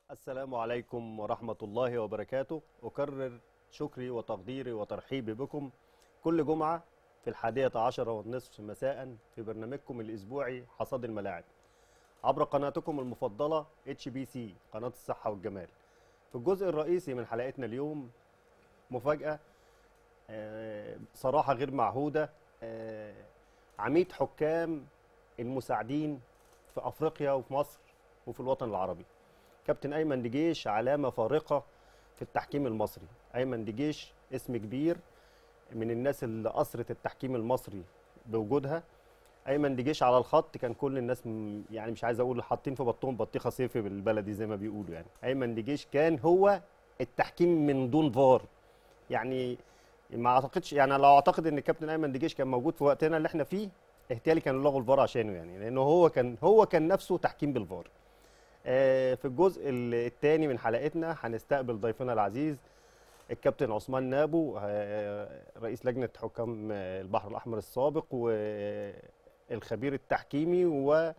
السلام عليكم ورحمة الله وبركاته أكرر شكري وتقديري وترحيبي بكم كل جمعة في الحادية عشرة والنصف مساء في برنامجكم الأسبوعي حصاد الملاعب عبر قناتكم المفضلة HBC قناة الصحة والجمال في الجزء الرئيسي من حلقتنا اليوم مفاجأة آه، صراحة غير معهودة آه، عميد حكام المساعدين في أفريقيا وفي مصر وفي الوطن العربي كابتن ايمن دجيش علامه فارقه في التحكيم المصري ايمن دجيش اسم كبير من الناس اللي اثرت التحكيم المصري بوجودها ايمن دجيش على الخط كان كل الناس م- يعني مش عايز اقول حاطين في بطهم بطيخه صيفي بالبلدي زي ما بيقولوا يعني ايمن دجيش كان هو التحكيم من دون فار يعني ما اعتقدش يعني لو اعتقد ان كابتن ايمن دجيش كان موجود في وقتنا اللي احنا فيه اهتالي كانوا لغوا الفار عشانه يعني لانه هو كان هو كان نفسه تحكيم بالفار آه، في الجزء الثاني من حلقتنا هنستقبل ضيفنا العزيز الكابتن عثمان نابو آه، رئيس لجنة حكام آه، البحر الأحمر السابق والخبير التحكيمي و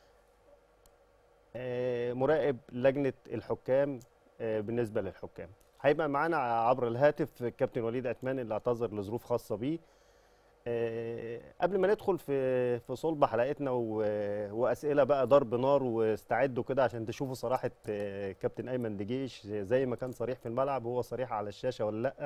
آه، مراقب لجنة الحكام آه، بالنسبة للحكام هيبقى معانا عبر الهاتف الكابتن وليد عثمان اللي اعتذر لظروف خاصة بيه آه، قبل ما ندخل في في صلب حلقتنا و- واسئله بقى ضرب نار واستعدوا كده عشان تشوفوا صراحه آه، كابتن ايمن دجيش زي ما كان صريح في الملعب هو صريح على الشاشه ولا لا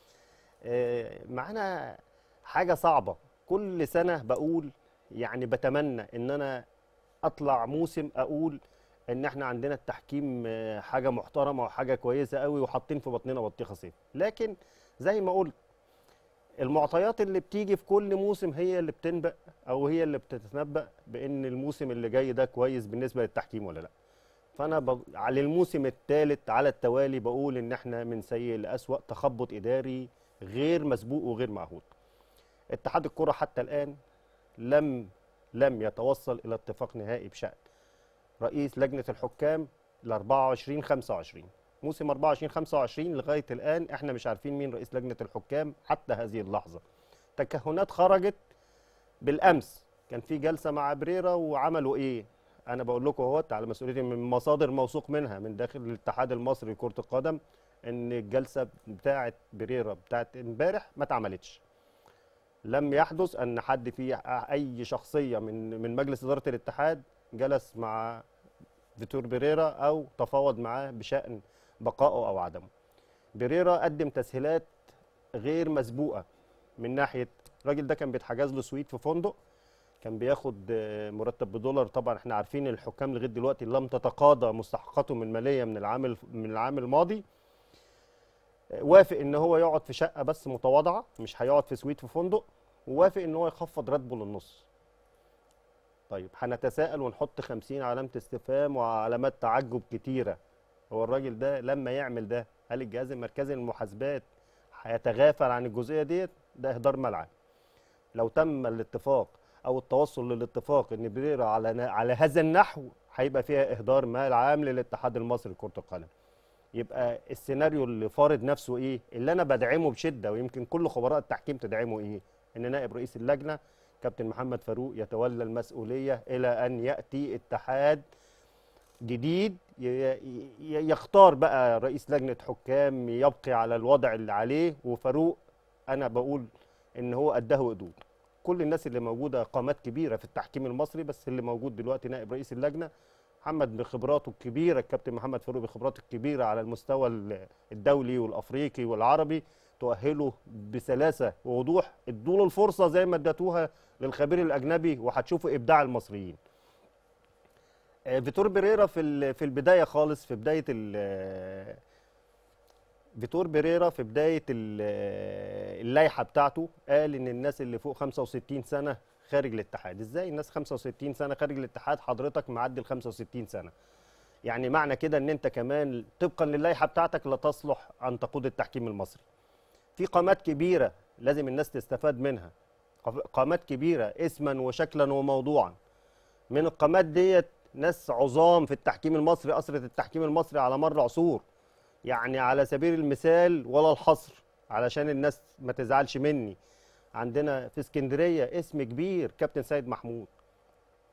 آه، معانا حاجه صعبه كل سنه بقول يعني بتمنى ان انا اطلع موسم اقول ان احنا عندنا التحكيم آه، حاجه محترمه وحاجه كويسه قوي وحاطين في بطننا بطيخه صيف لكن زي ما قلت المعطيات اللي بتيجي في كل موسم هي اللي بتنبأ او هي اللي بتتنبأ بان الموسم اللي جاي ده كويس بالنسبه للتحكيم ولا لا فانا ب... على الموسم الثالث على التوالي بقول ان احنا من سيء لاسوأ تخبط اداري غير مسبوق وغير معهود اتحاد الكره حتى الان لم لم يتوصل الى اتفاق نهائي بشأن رئيس لجنه الحكام ل 24 25 موسم 24 25 لغايه الان احنا مش عارفين مين رئيس لجنه الحكام حتى هذه اللحظه تكهنات خرجت بالامس كان في جلسه مع بريرا وعملوا ايه انا بقول لكم اهوت على مسؤوليتي من مصادر موثوق منها من داخل الاتحاد المصري لكره القدم ان الجلسه بتاعه بريرا بتاعه امبارح ما اتعملتش لم يحدث ان حد في اي شخصيه من من مجلس اداره الاتحاد جلس مع فيتور بيريرا او تفاوض معاه بشان بقائه او عدمه بيريرا قدم تسهيلات غير مسبوقه من ناحيه الراجل ده كان بيتحجز له سويت في فندق كان بياخد آه، مرتب بدولار طبعا احنا عارفين الحكام لغايه دلوقتي لم تتقاضى مستحقاتهم الماليه من العام الف- من العام الماضي آه، وافق ان هو يقعد في شقه بس متواضعه مش هيقعد في سويت في فندق ووافق ان هو يخفض راتبه للنص طيب هنتساءل ونحط 50 علامه استفهام وعلامات تعجب كتيره هو الراجل ده لما يعمل ده هل الجهاز المركزي للمحاسبات هيتغافل عن الجزئيه ديت ده اهدار ملعب لو تم الاتفاق او التوصل للاتفاق ان بريرا على نا- على هذا النحو هيبقى فيها اهدار مال عام للاتحاد المصري لكره القدم يبقى السيناريو اللي فارض نفسه ايه اللي انا بدعمه بشده ويمكن كل خبراء التحكيم تدعمه ايه ان نائب رئيس اللجنه كابتن محمد فاروق يتولى المسؤوليه الى ان ياتي اتحاد جديد ي- ي- ي- يختار بقى رئيس لجنه حكام يبقي على الوضع اللي عليه وفاروق انا بقول ان هو قده وقدود كل الناس اللي موجوده قامات كبيره في التحكيم المصري بس اللي موجود دلوقتي نائب رئيس اللجنه محمد بخبراته الكبيره الكابتن محمد فاروق بخبراته الكبيره على المستوى ال- الدولي والافريقي والعربي تؤهله بسلاسه ووضوح ادوا له الفرصه زي ما اديتوها للخبير الاجنبي وهتشوفوا ابداع المصريين آه، فيتور بيريرا في ال- في البدايه خالص في بدايه ال- فيتور بيريرا في بدايه ال- اللائحه بتاعته قال ان الناس اللي فوق 65 سنه خارج الاتحاد ازاي الناس 65 سنه خارج الاتحاد حضرتك معدي ال 65 سنه يعني معنى كده ان انت كمان طبقا للائحه بتاعتك لا تصلح ان تقود التحكيم المصري في قامات كبيره لازم الناس تستفاد منها قف- قامات كبيره اسما وشكلا وموضوعا من القامات ديت ناس عظام في التحكيم المصري أسرة التحكيم المصري على مر عصور يعني على سبيل المثال ولا الحصر علشان الناس ما تزعلش مني عندنا في اسكندرية اسم كبير كابتن سيد محمود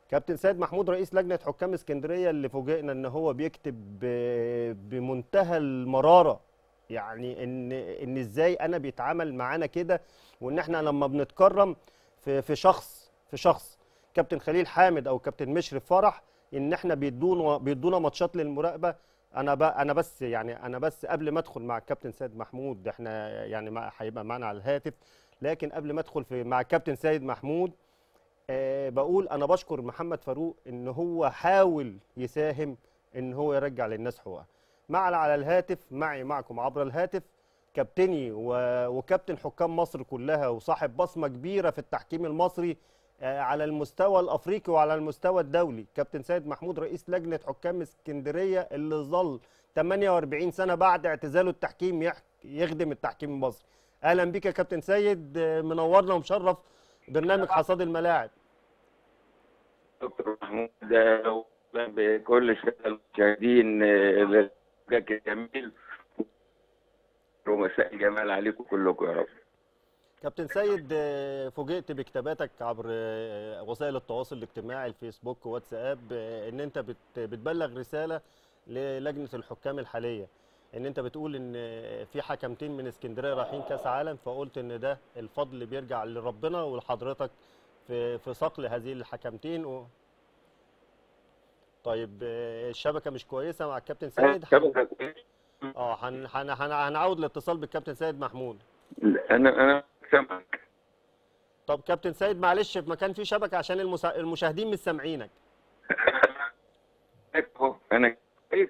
كابتن سيد محمود رئيس لجنه حكام اسكندريه اللي فوجئنا ان هو بيكتب ب- بمنتهى المراره يعني ان ان ازاي انا بيتعامل معانا كده وان احنا لما بنتكرم في في شخص في شخص كابتن خليل حامد او كابتن مشرف فرح ان احنا بيدونا بيدونا ماتشات للمراقبه انا ب... انا بس يعني انا بس قبل ما ادخل مع الكابتن سيد محمود احنا يعني ما هيبقى معانا على الهاتف لكن قبل ما ادخل في مع الكابتن سيد محمود آه بقول انا بشكر محمد فاروق ان هو حاول يساهم ان هو يرجع للناس حقوقها معنا على الهاتف معي معكم عبر الهاتف كابتني و- وكابتن حكام مصر كلها وصاحب بصمه كبيره في التحكيم المصري آه، على المستوى الافريقي وعلى المستوى الدولي كابتن سيد محمود رئيس لجنه حكام اسكندريه اللي ظل 48 سنه بعد اعتزاله التحكيم يح- يخدم التحكيم المصري اهلا بيك يا كابتن سيد آه، منورنا ومشرف برنامج حصاد الملاعب دكتور محمود ده بكل الساده المشاهدين آه، لك جميل ومساء الجمال عليكم كلكم يا رب كابتن سيد آه، فوجئت بكتاباتك عبر آه، وسائل التواصل الاجتماعي الفيسبوك واتساب آه، ان انت بت- بتبلغ رساله للجنه الحكام الحاليه ان انت بتقول ان آه، في حكمتين من اسكندريه رايحين كاس عالم فقلت ان ده الفضل بيرجع لربنا ولحضرتك في في صقل هذه الحكمتين و... طيب آه، الشبكه مش كويسه مع الكابتن سيد شبكة اه هن- هن- هن- هنعود الاتصال بالكابتن سيد محمود انا انا سامعك طب كابتن سيد معلش في مكان فيه شبكه عشان المسا... المشاهدين مش سامعينك أهو، انا كويس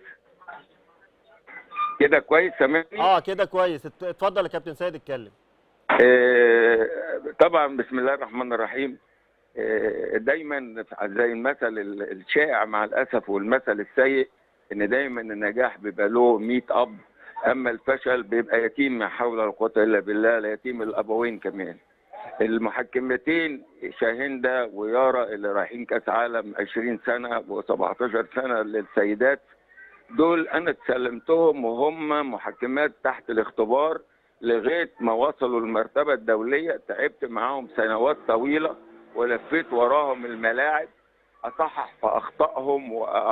كده كويس سامعني اه كده كويس ات- اتفضل يا كابتن سيد اتكلم آه، طبعا بسم الله الرحمن الرحيم آه، دايما زي المثل ال- الشائع مع الاسف والمثل السيء ان دايما النجاح بيبقى له 100 اب اما الفشل بيبقى يتيم لا حول ولا قوه الا بالله لا يتيم الابوين كمان المحكمتين شاهندة ويارا اللي رايحين كاس عالم 20 سنه و17 سنه للسيدات دول انا اتسلمتهم وهم محكمات تحت الاختبار لغايه ما وصلوا المرتبه الدوليه تعبت معاهم سنوات طويله ولفيت وراهم الملاعب اصحح في اخطائهم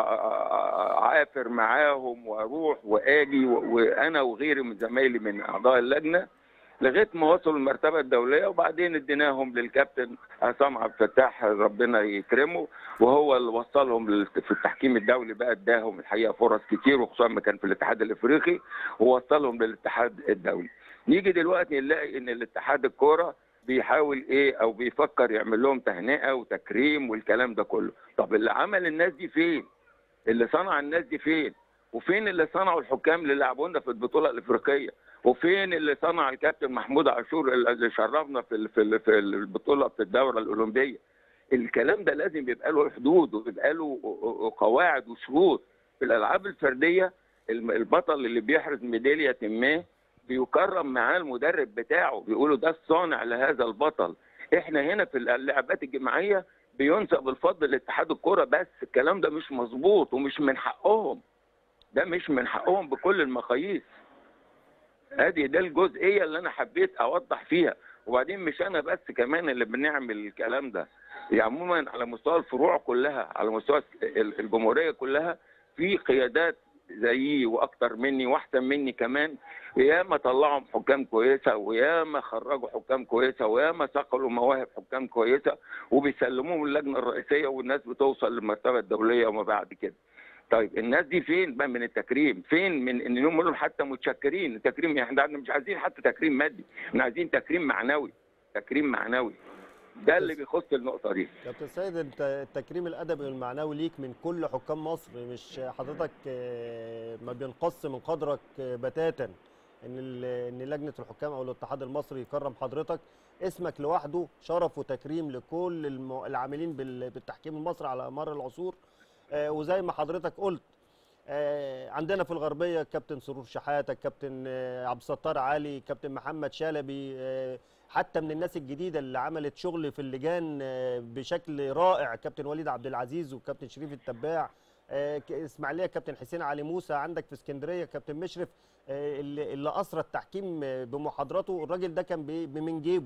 واعافر معاهم واروح واجي و- وانا وغيري من زمايلي من اعضاء اللجنه لغايه ما وصلوا المرتبه الدوليه وبعدين اديناهم للكابتن عصام عبد الفتاح ربنا يكرمه وهو اللي وصلهم لل- في التحكيم الدولي بقى اداهم الحقيقه فرص كتير وخصوصا ما كان في الاتحاد الافريقي ووصلهم للاتحاد الدولي. نيجي دلوقتي نلاقي ان الاتحاد الكوره بيحاول ايه او بيفكر يعمل لهم تهنئه وتكريم والكلام ده كله، طب اللي عمل الناس دي فين؟ اللي صنع الناس دي فين؟ وفين اللي صنعوا الحكام اللي لعبونا في البطوله الافريقيه؟ وفين اللي صنع الكابتن محمود عاشور اللي شرفنا في ال- في ال- في البطوله في الدوره الاولمبيه؟ الكلام ده لازم يبقى له حدود ويبقى له قواعد وشروط في الالعاب الفرديه الم- البطل اللي بيحرز ميداليه ما بيكرم معاه المدرب بتاعه بيقولوا ده الصانع لهذا البطل احنا هنا في اللعبات الجماعيه بينسب الفضل لاتحاد الكره بس الكلام ده مش مظبوط ومش من حقهم ده مش من حقهم بكل المقاييس ادي ده الجزئيه اللي انا حبيت اوضح فيها وبعدين مش انا بس كمان اللي بنعمل الكلام ده يعني عموما على مستوى الفروع كلها على مستوى ال- الجمهوريه كلها في قيادات زيي واكتر مني واحسن مني كمان ياما طلعوا حكام كويسه وياما خرجوا حكام كويسه وياما صقلوا مواهب حكام كويسه وبيسلموهم اللجنه الرئيسيه والناس بتوصل للمرتبه الدوليه وما بعد كده. طيب الناس دي فين بقى من التكريم؟ فين من ان هم لهم حتى متشكرين؟ التكريم يعني احنا مش عايزين حتى تكريم مادي، احنا عايزين تكريم معنوي، تكريم معنوي. ده اللي بيخص النقطه دي. كابتن سيد انت التكريم الادبي والمعنوي ليك من كل حكام مصر مش حضرتك آه، ما بينقص من قدرك آه، بتاتا ان ال- ان لجنه الحكام او الاتحاد المصري يكرم حضرتك اسمك لوحده شرف وتكريم لكل الم- العاملين بال- بالتحكيم المصري على مر العصور آه، وزي ما حضرتك قلت آه، عندنا في الغربيه كابتن سرور شحاته كابتن آه، عبد الستار علي كابتن محمد شلبي آه، حتى من الناس الجديده اللي عملت شغل في اللجان آه، بشكل رائع كابتن وليد عبد العزيز وكابتن شريف التباع آه، ك- اسماعيليه كابتن حسين علي موسى عندك في اسكندريه كابتن مشرف آه، اللي اللي اسرى التحكيم آه، بمحاضراته الراجل ده كان بي- من جيبه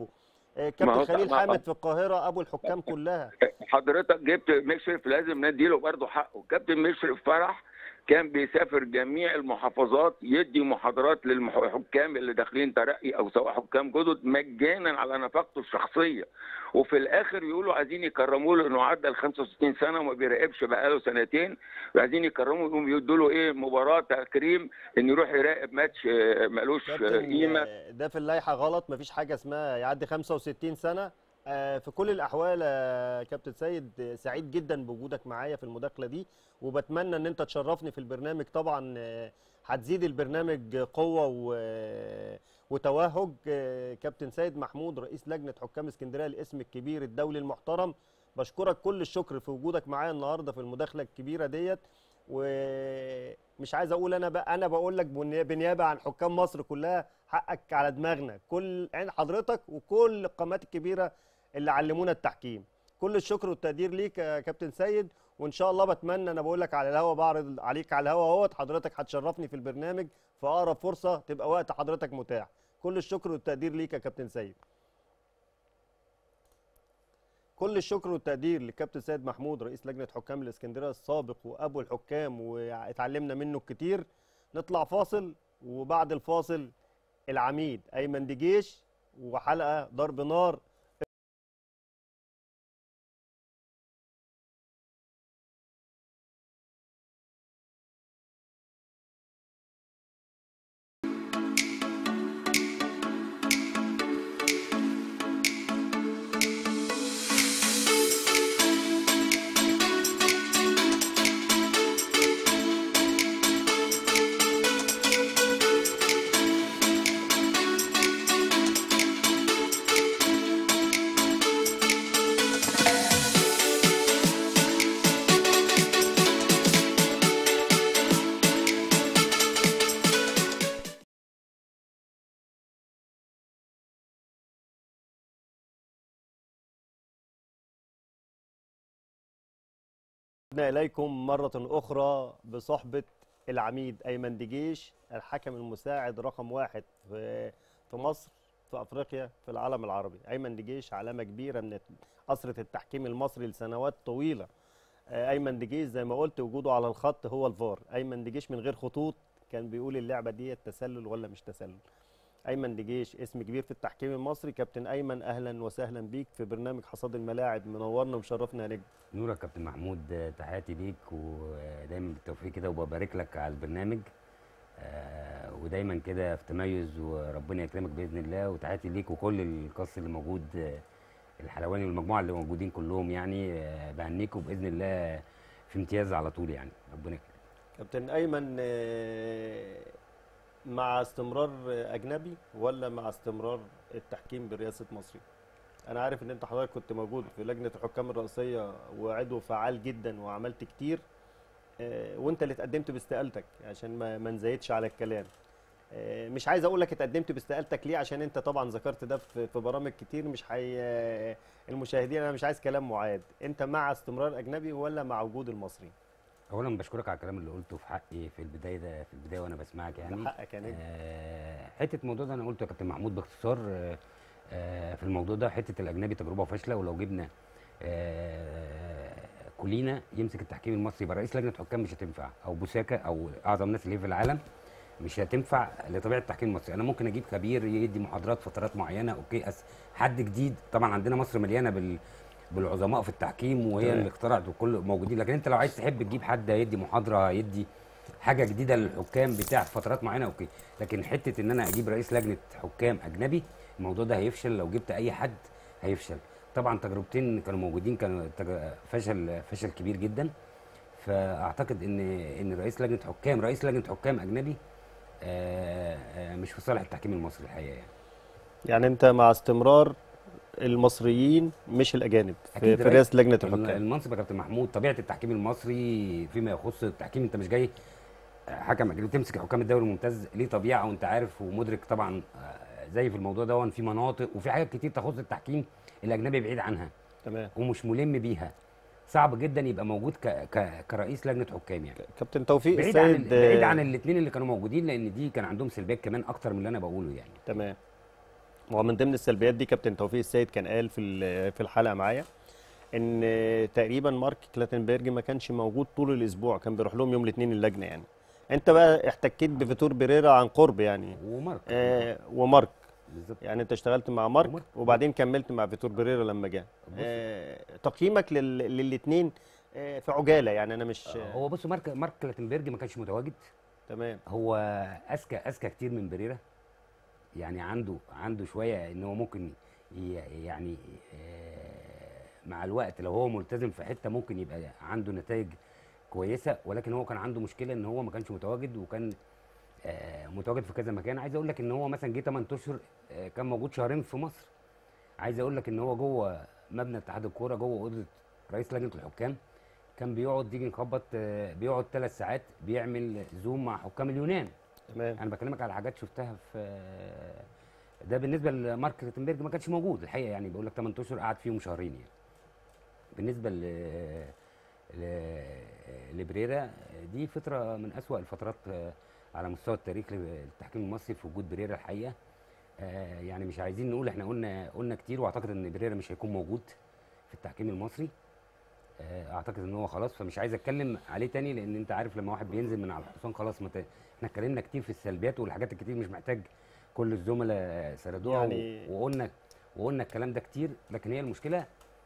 آه، ما كابتن هو خليل ما- حامد في القاهره ابو الحكام كلها حضرتك جبت مشرف لازم نديله برضه حقه كابتن مشرف فرح كان بيسافر جميع المحافظات يدي محاضرات للحكام اللي داخلين ترقي او سواء حكام جدد مجانا على نفقته الشخصيه وفي الاخر يقولوا عايزين يكرموه له انه عدى ال 65 سنه وما بيراقبش بقاله سنتين وعايزين يكرموه يقوم يدوا له ايه مباراه تكريم انه يروح يراقب ماتش آه، ملوش آه، كابتن قيمه آه، ده في اللائحه غلط مفيش حاجه اسمها يعدي 65 سنه آه، في كل الاحوال آه، كابتن سيد آه، سعيد جدا بوجودك معايا في المداخله دي وبتمنى ان انت تشرفني في البرنامج طبعا آه، هتزيد البرنامج قوه و- وتوهج آه، كابتن سيد محمود رئيس لجنه حكام اسكندريه الاسم الكبير الدولي المحترم بشكرك كل الشكر في وجودك معايا النهارده في المداخله الكبيره ديت ومش عايز اقول انا بقى انا بقول لك بني- بنيابه عن حكام مصر كلها حقك على دماغنا كل عين حضرتك وكل القامات الكبيره اللي علمونا التحكيم كل الشكر والتقدير ليك يا كابتن سيد وان شاء الله بتمنى انا بقول لك على الهوا بعرض عليك على الهوا اهوت حضرتك هتشرفني في البرنامج في اقرب فرصه تبقى وقت حضرتك متاح كل الشكر والتقدير ليك يا كابتن سيد كل الشكر والتقدير للكابتن سيد محمود رئيس لجنه حكام الاسكندريه السابق وابو الحكام واتعلمنا منه كتير نطلع فاصل وبعد الفاصل العميد ايمن دجيش وحلقه ضرب نار عدنا إليكم مرة أخرى بصحبة العميد أيمن دجيش الحكم المساعد رقم واحد في في مصر في أفريقيا في العالم العربي أيمن دجيش علامة كبيرة من أسرة التحكيم المصري لسنوات طويلة آه، أيمن دجيش زي ما قلت وجوده على الخط هو الفار أيمن دجيش من غير خطوط كان بيقول اللعبة دي تسلل ولا مش تسلل أيمن دجيش اسم كبير في التحكيم المصري كابتن أيمن أهلا وسهلا بيك في برنامج حصاد الملاعب منورنا ومشرفنا يا نجم نورك يا كابتن محمود آه، تحياتي ليك ودايما بالتوفيق كده وببارك لك على البرنامج آه، ودايما كده في تميز وربنا يكرمك باذن الله وتحياتي ليك وكل القص اللي موجود آه، الحلواني والمجموعه اللي موجودين كلهم يعني آه، بهنيكوا باذن الله في امتياز على طول يعني ربنا يكرمك كابتن ايمن آه، مع استمرار اجنبي ولا مع استمرار التحكيم برئاسه مصري انا عارف ان انت حضرتك كنت موجود في لجنه الحكام الرئيسيه وعضو فعال جدا وعملت كتير آه، وانت اللي اتقدمت باستقالتك عشان ما ما نزايدش على الكلام آه، مش عايز اقول لك اتقدمت باستقالتك ليه عشان انت طبعا ذكرت ده في في برامج كتير مش حي آه، المشاهدين انا مش عايز كلام معاد انت مع استمرار اجنبي ولا مع وجود المصري اولا بشكرك على الكلام اللي قلته في حقي في البدايه ده في البدايه وانا بسمعك يعني ده حقك يا نجم آه، حته الموضوع ده انا قلته يا كابتن محمود باختصار آه، آه، في الموضوع ده حته الاجنبي تجربه فاشله ولو جبنا آه، كلينا يمسك التحكيم المصري يبقى رئيس لجنه حكام مش هتنفع او بوساكا او اعظم ناس اللي في العالم مش هتنفع لطبيعه التحكيم المصري انا ممكن اجيب خبير يدي محاضرات فترات معينه اوكي أس حد جديد طبعا عندنا مصر مليانه بال بالعظماء في التحكيم وهي تمام. اللي اخترعت وكل موجودين لكن انت لو عايز تحب تجيب حد يدي محاضره يدي حاجه جديده للحكام بتاع فترات معينه اوكي لكن حته ان انا اجيب رئيس لجنه حكام اجنبي الموضوع ده هيفشل لو جبت اي حد هيفشل طبعا تجربتين كانوا موجودين كانوا تج- فشل فشل كبير جدا فاعتقد ان ان رئيس لجنه حكام رئيس لجنه حكام اجنبي آه، آه، مش في صالح التحكيم المصري الحقيقه يعني يعني انت مع استمرار المصريين مش الاجانب في, أكيد في رئيس- رئاسه لجنه الم- الحكام المنصب يا كابتن محمود طبيعه التحكيم المصري فيما يخص التحكيم انت مش جاي حكم اجنبي تمسك حكام الدوري الممتاز ليه طبيعه وانت عارف ومدرك طبعا آه، زي في الموضوع ده في مناطق وفي حاجات كتير تخص التحكيم الاجنبي بعيد عنها تمام ومش ملم بيها صعب جدا يبقى موجود ك... ك... كرئيس لجنه حكام يعني كابتن توفيق بعيد عن ال- السيد بعيد آه، عن الاثنين اللي كانوا موجودين لان دي كان عندهم سلبيات كمان اكتر من اللي انا بقوله يعني تمام هو من ضمن السلبيات دي كابتن توفيق السيد كان قال في ال- في الحلقه معايا ان تقريبا مارك كلاتنبرج ما كانش موجود طول الاسبوع كان بيروح لهم يوم الاثنين اللجنه يعني انت بقى احتكيت بفيتور بيريرا عن قرب يعني ومارك آه ومارك بالظبط يعني انت اشتغلت مع مارك ومارك. وبعدين كملت مع فيتور بيريرا لما جه بص. آه تقييمك للاثنين في عجاله يعني انا مش هو بص مارك مارك كلاتنبرج ما كانش متواجد تمام هو اذكى اذكى كتير من بريرا يعني عنده عنده شويه ان هو ممكن ي- يعني آه، مع الوقت لو هو ملتزم في حته ممكن يبقى عنده نتائج كويسه ولكن هو كان عنده مشكله ان هو ما كانش متواجد وكان آه، متواجد في كذا مكان عايز اقول لك ان هو مثلا جه 8 اشهر آه، كان موجود شهرين في مصر عايز اقول لك ان هو جوه مبنى اتحاد الكوره جوه اوضه رئيس لجنه الحكام كان بيقعد يجي نخبط آه، بيقعد ثلاث ساعات بيعمل زوم مع حكام اليونان تمام انا بكلمك على حاجات شفتها في ده بالنسبه لمارك كلاتنبرج ما كانش موجود الحقيقه يعني بقول لك 8 اشهر قعد فيهم شهرين يعني بالنسبه ل ل لبريرا دي فتره من أسوأ الفترات آه، على مستوى التاريخ للتحكيم المصري في وجود بريرا الحقيقه آه، يعني مش عايزين نقول احنا قلنا قلنا كتير واعتقد ان بريرا مش هيكون موجود في التحكيم المصري آه، اعتقد ان هو خلاص فمش عايز اتكلم عليه تاني لان انت عارف لما واحد بينزل من على الحصان خلاص مت... احنا اتكلمنا كتير في السلبيات والحاجات الكتير مش محتاج كل الزملاء سردوها يعني- يعني وقلنا وقلنا الكلام ده كتير لكن هي المشكله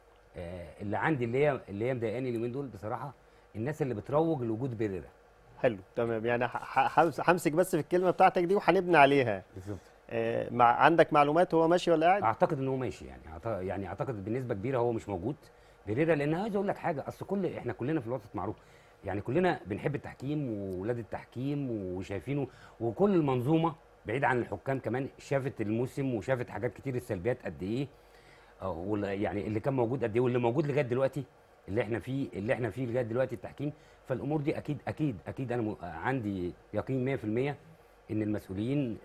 آه، اللي عندي اللي هي اللي هي مضايقاني اليومين دول بصراحه الناس اللي بتروج لوجود بريرا حلو تمام يعني ح- ح- همس- همسك بس في الكلمه بتاعتك دي وهنبني عليها بالظبط آه، مع عندك معلومات هو ماشي ولا قاعد اعتقد ان هو ماشي يعني أعت- يعني اعتقد بنسبه كبيره هو مش موجود بريرا لان عايز اقول لك حاجه اصل كل احنا كلنا في الوسط معروف يعني كلنا بنحب التحكيم وولاد التحكيم وشايفينه وكل المنظومه بعيد عن الحكام كمان شافت الموسم وشافت حاجات كتير السلبيات قد ايه آه، وال- يعني اللي كان موجود قد ايه واللي موجود لغايه دلوقتي اللي احنا فيه اللي احنا فيه لغايه دلوقتي التحكيم فالامور دي اكيد اكيد اكيد انا م- عندي يقين 100% ان المسؤولين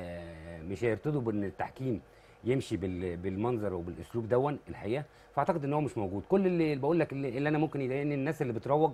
آه، مش هيرتضوا بان التحكيم يمشي بال- بالمنظر وبالاسلوب دون الحقيقه فاعتقد ان هو مش موجود كل اللي بقول لك اللي, اللي انا ممكن يضايقني الناس اللي بتروج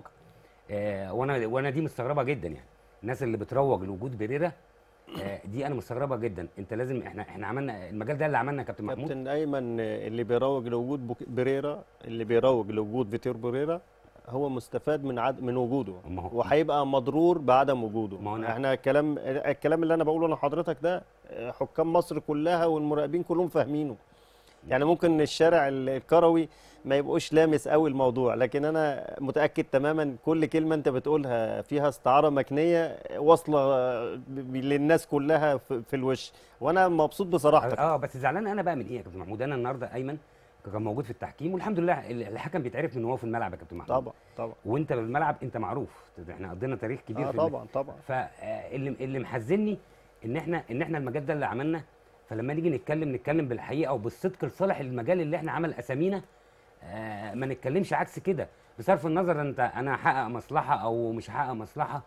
آه، وانا وانا دي مستغربه جدا يعني الناس اللي بتروج لوجود بريرا آه، دي انا مستغربه جدا انت لازم احنا احنا عملنا المجال ده اللي عملنا يا كابتن محمود كابتن ايمن آه، اللي بيروج لوجود بوك- بريرا اللي بيروج لوجود فيتور بريرا هو مستفاد من عد... من وجوده ما هو- وهيبقى مضرور بعدم وجوده ما هو أنا- احنا الكلام الكلام اللي انا بقوله لحضرتك ده آه، حكام مصر كلها والمراقبين كلهم فاهمينه يعني ممكن الشارع ال- الكروي ما يبقوش لامس قوي الموضوع لكن انا متاكد تماما كل كلمه انت بتقولها فيها استعاره مكنيه واصله ب- ب- للناس كلها في في الوش وانا مبسوط بصراحتك اه بس زعلان انا بقى من ايه يا كابتن محمود انا النهارده ايمن كان موجود في التحكيم والحمد لله ال- الحكم بيتعرف من هو في الملعب يا كابتن محمود طبعا طبعا وانت في الملعب انت معروف احنا قضينا تاريخ كبير آه في الم- طبعا طبعا فاللي اللي محزني ان احنا ان احنا المجال ده اللي عملنا فلما نيجي نتكلم نتكلم بالحقيقه وبالصدق لصالح المجال اللي احنا عمل اسامينا آه ما نتكلمش عكس كده بصرف النظر انت انا هحقق مصلحه او مش هحقق مصلحه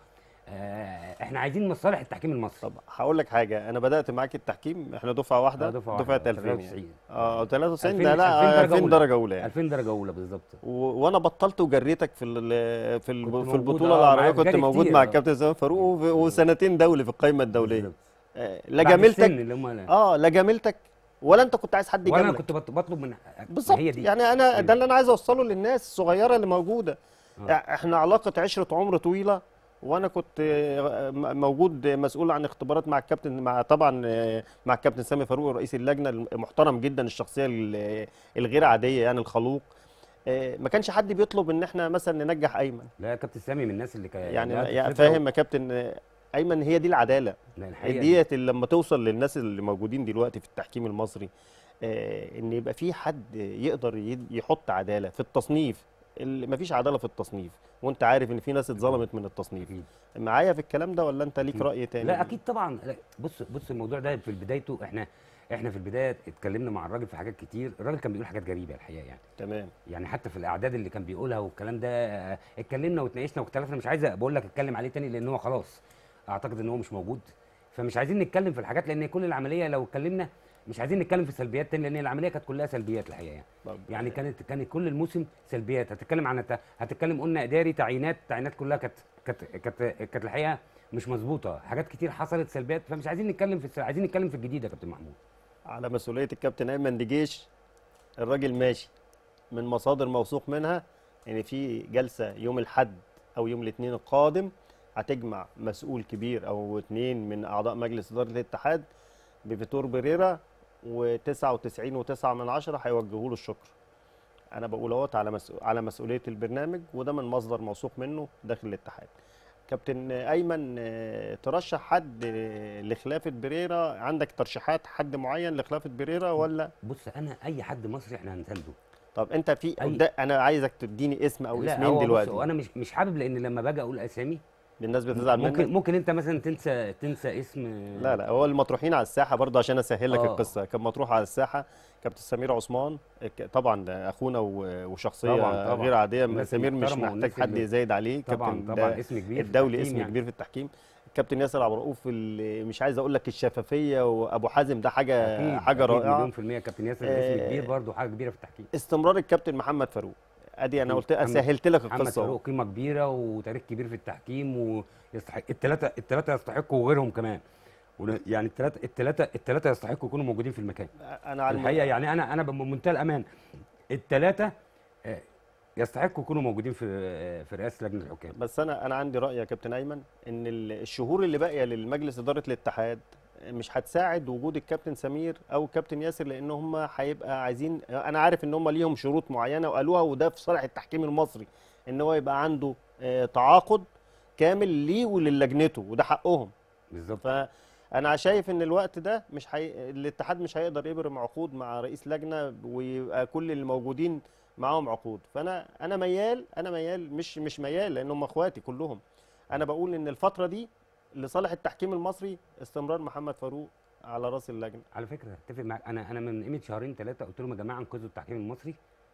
آه احنا عايزين مصالح التحكيم المصري طب هقول لك حاجه انا بدات معاك التحكيم احنا دفعه واحده آه، دفعة دفعه واحدة، 2000 يعني. 93. اه 93 2000 ده لا 2000 2000 درجه اولى يعني 2000 درجه اولى بالظبط و- وانا بطلت وجريتك في ال- في ال- كنت في موجود، البطوله آه، العربيه معاك كنت جري موجود كتير، مع آه. الكابتن زمان فاروق وف- وسنتين دولي في القائمه الدوليه بالظبط. آه، لا بعد السن جاملتك اللي هم اه لا جاملتك ولا انت كنت عايز حد وانا يجاملك كنت بط- بطلب من بالظبط هي دي يعني انا هي ده دي. اللي انا عايز اوصله للناس الصغيره اللي موجوده آه. احنا علاقه عشره عمر طويله وانا كنت آه، م- موجود مسؤول عن اختبارات مع الكابتن مع طبعا آه، مع الكابتن سامي فاروق رئيس اللجنه المحترم جدا الشخصيه ال- الغير عاديه يعني الخلوق آه، ما كانش حد بيطلب ان احنا مثلا ننجح ايمن لا يا كابتن سامي من الناس اللي كان يعني يعني فاهم يا كابتن آه، ايمن هي دي العداله لا الحقيقه ديت اللي لما توصل للناس اللي موجودين دلوقتي في التحكيم المصري آه، ان يبقى في حد يقدر يد- يحط عداله في التصنيف اللي مفيش عداله في التصنيف وانت عارف ان في ناس اتظلمت من التصنيف أكيد. معايا في الكلام ده ولا انت ليك أكيد. راي تاني لا اكيد طبعا لا بص بص الموضوع ده في بدايته احنا احنا في البدايه اتكلمنا مع الراجل في حاجات كتير الراجل كان بيقول حاجات غريبه الحقيقه يعني تمام يعني حتى في الاعداد اللي كان بيقولها والكلام ده آه، اتكلمنا واتناقشنا واختلفنا مش عايز بقول لك اتكلم عليه تاني لان هو خلاص اعتقد ان هو مش موجود فمش عايزين نتكلم في الحاجات لان كل العمليه لو اتكلمنا مش عايزين نتكلم في سلبيات تاني لان العمليه كانت كلها سلبيات الحقيقه يعني طب يعني كانت كانت كل الموسم سلبيات هتتكلم عن الت- هتتكلم قلنا اداري تعيينات تعيينات كلها كانت كانت كانت كانت الحقيقه مش مظبوطه حاجات كتير حصلت سلبيات فمش عايزين نتكلم في الس- عايزين نتكلم في الجديد يا كابتن محمود على مسؤوليه الكابتن ايمن دجيش الراجل ماشي من مصادر موثوق منها ان في جلسه يوم الاحد او يوم الاثنين القادم هتجمع مسؤول كبير او اثنين من اعضاء مجلس اداره الاتحاد بفيتور بريرا و99.9 من عشرة هيوجهوا له الشكر انا بقول اهوت على مسؤول على مسؤوليه البرنامج وده من مصدر موثوق منه داخل الاتحاد كابتن ايمن آه، ترشح حد آه، لخلافه بريرا عندك ترشيحات حد معين لخلافه بريرا ولا بص انا اي حد مصري احنا هنسانده طب انت في أي- قدا- انا عايزك تديني اسم او لا، اسمين هو بص، دلوقتي هو انا مش مش حابب لان لما باجي اقول اسامي الناس بتزعل ممكن منك ممكن انت مثلا تنسى تنسى اسم لا لا هو المطروحين على الساحه برضه عشان اسهل لك آه. القصه كان مطروح على الساحه كابتن سمير عثمان ك- طبعا ده اخونا و- وشخصيه طبعاً، طبعاً. غير عاديه الناس سمير مش المحترمة محتاج والناس حد اللي- يزايد عليه طبعا كابتن طبعا ده اسم كبير في الدولي التحكيم اسم يعني. كبير في التحكيم الكابتن ياسر عبد الرؤوف اللي مش عايز اقول لك الشفافيه وابو حازم ده حاجه أكيد حاجه أكيد رائعه مليون في المية كابتن ياسر اسم آه، كبير برضه حاجة كبيرة في التحكيم استمرار الكابتن محمد فاروق ادي انا قلت محمد- سهلت لك محمد القصه أهو. فاروق قيمة كبيرة وتاريخ كبير في التحكيم ويستحق الثلاثة الثلاثة يستحقوا وغيرهم كمان ون- يعني الثلاثة الثلاثة الثلاثة يستحقوا يكونوا موجودين في المكان انا على الم- الحقيقة يعني أنا أنا بمنتهى الأمان الثلاثة آه، يستحقوا يكونوا موجودين في آه، في رئاسة لجنة الحكام بس انا انا عندي راي يا كابتن ايمن ان ال- الشهور اللي باقيه للمجلس اداره الاتحاد مش هتساعد وجود الكابتن سمير او الكابتن ياسر لان هم هيبقى عايزين انا عارف ان هم ليهم شروط معينه وقالوها وده في صالح التحكيم المصري ان هو يبقى عنده آه، تعاقد كامل ليه وللجنته وده حقهم بالظبط فانا شايف ان الوقت ده مش حي... الاتحاد مش هيقدر يبرم عقود مع رئيس لجنه ويبقى كل اللي موجودين معاهم عقود فانا انا ميال انا ميال مش مش ميال لان هم اخواتي كلهم انا بقول ان الفتره دي لصالح التحكيم المصري استمرار محمد فاروق على راس اللجنه على فكره اتفق معاك انا انا من قيمه شهرين ثلاثه قلت لهم يا جماعه انقذوا التحكيم المصري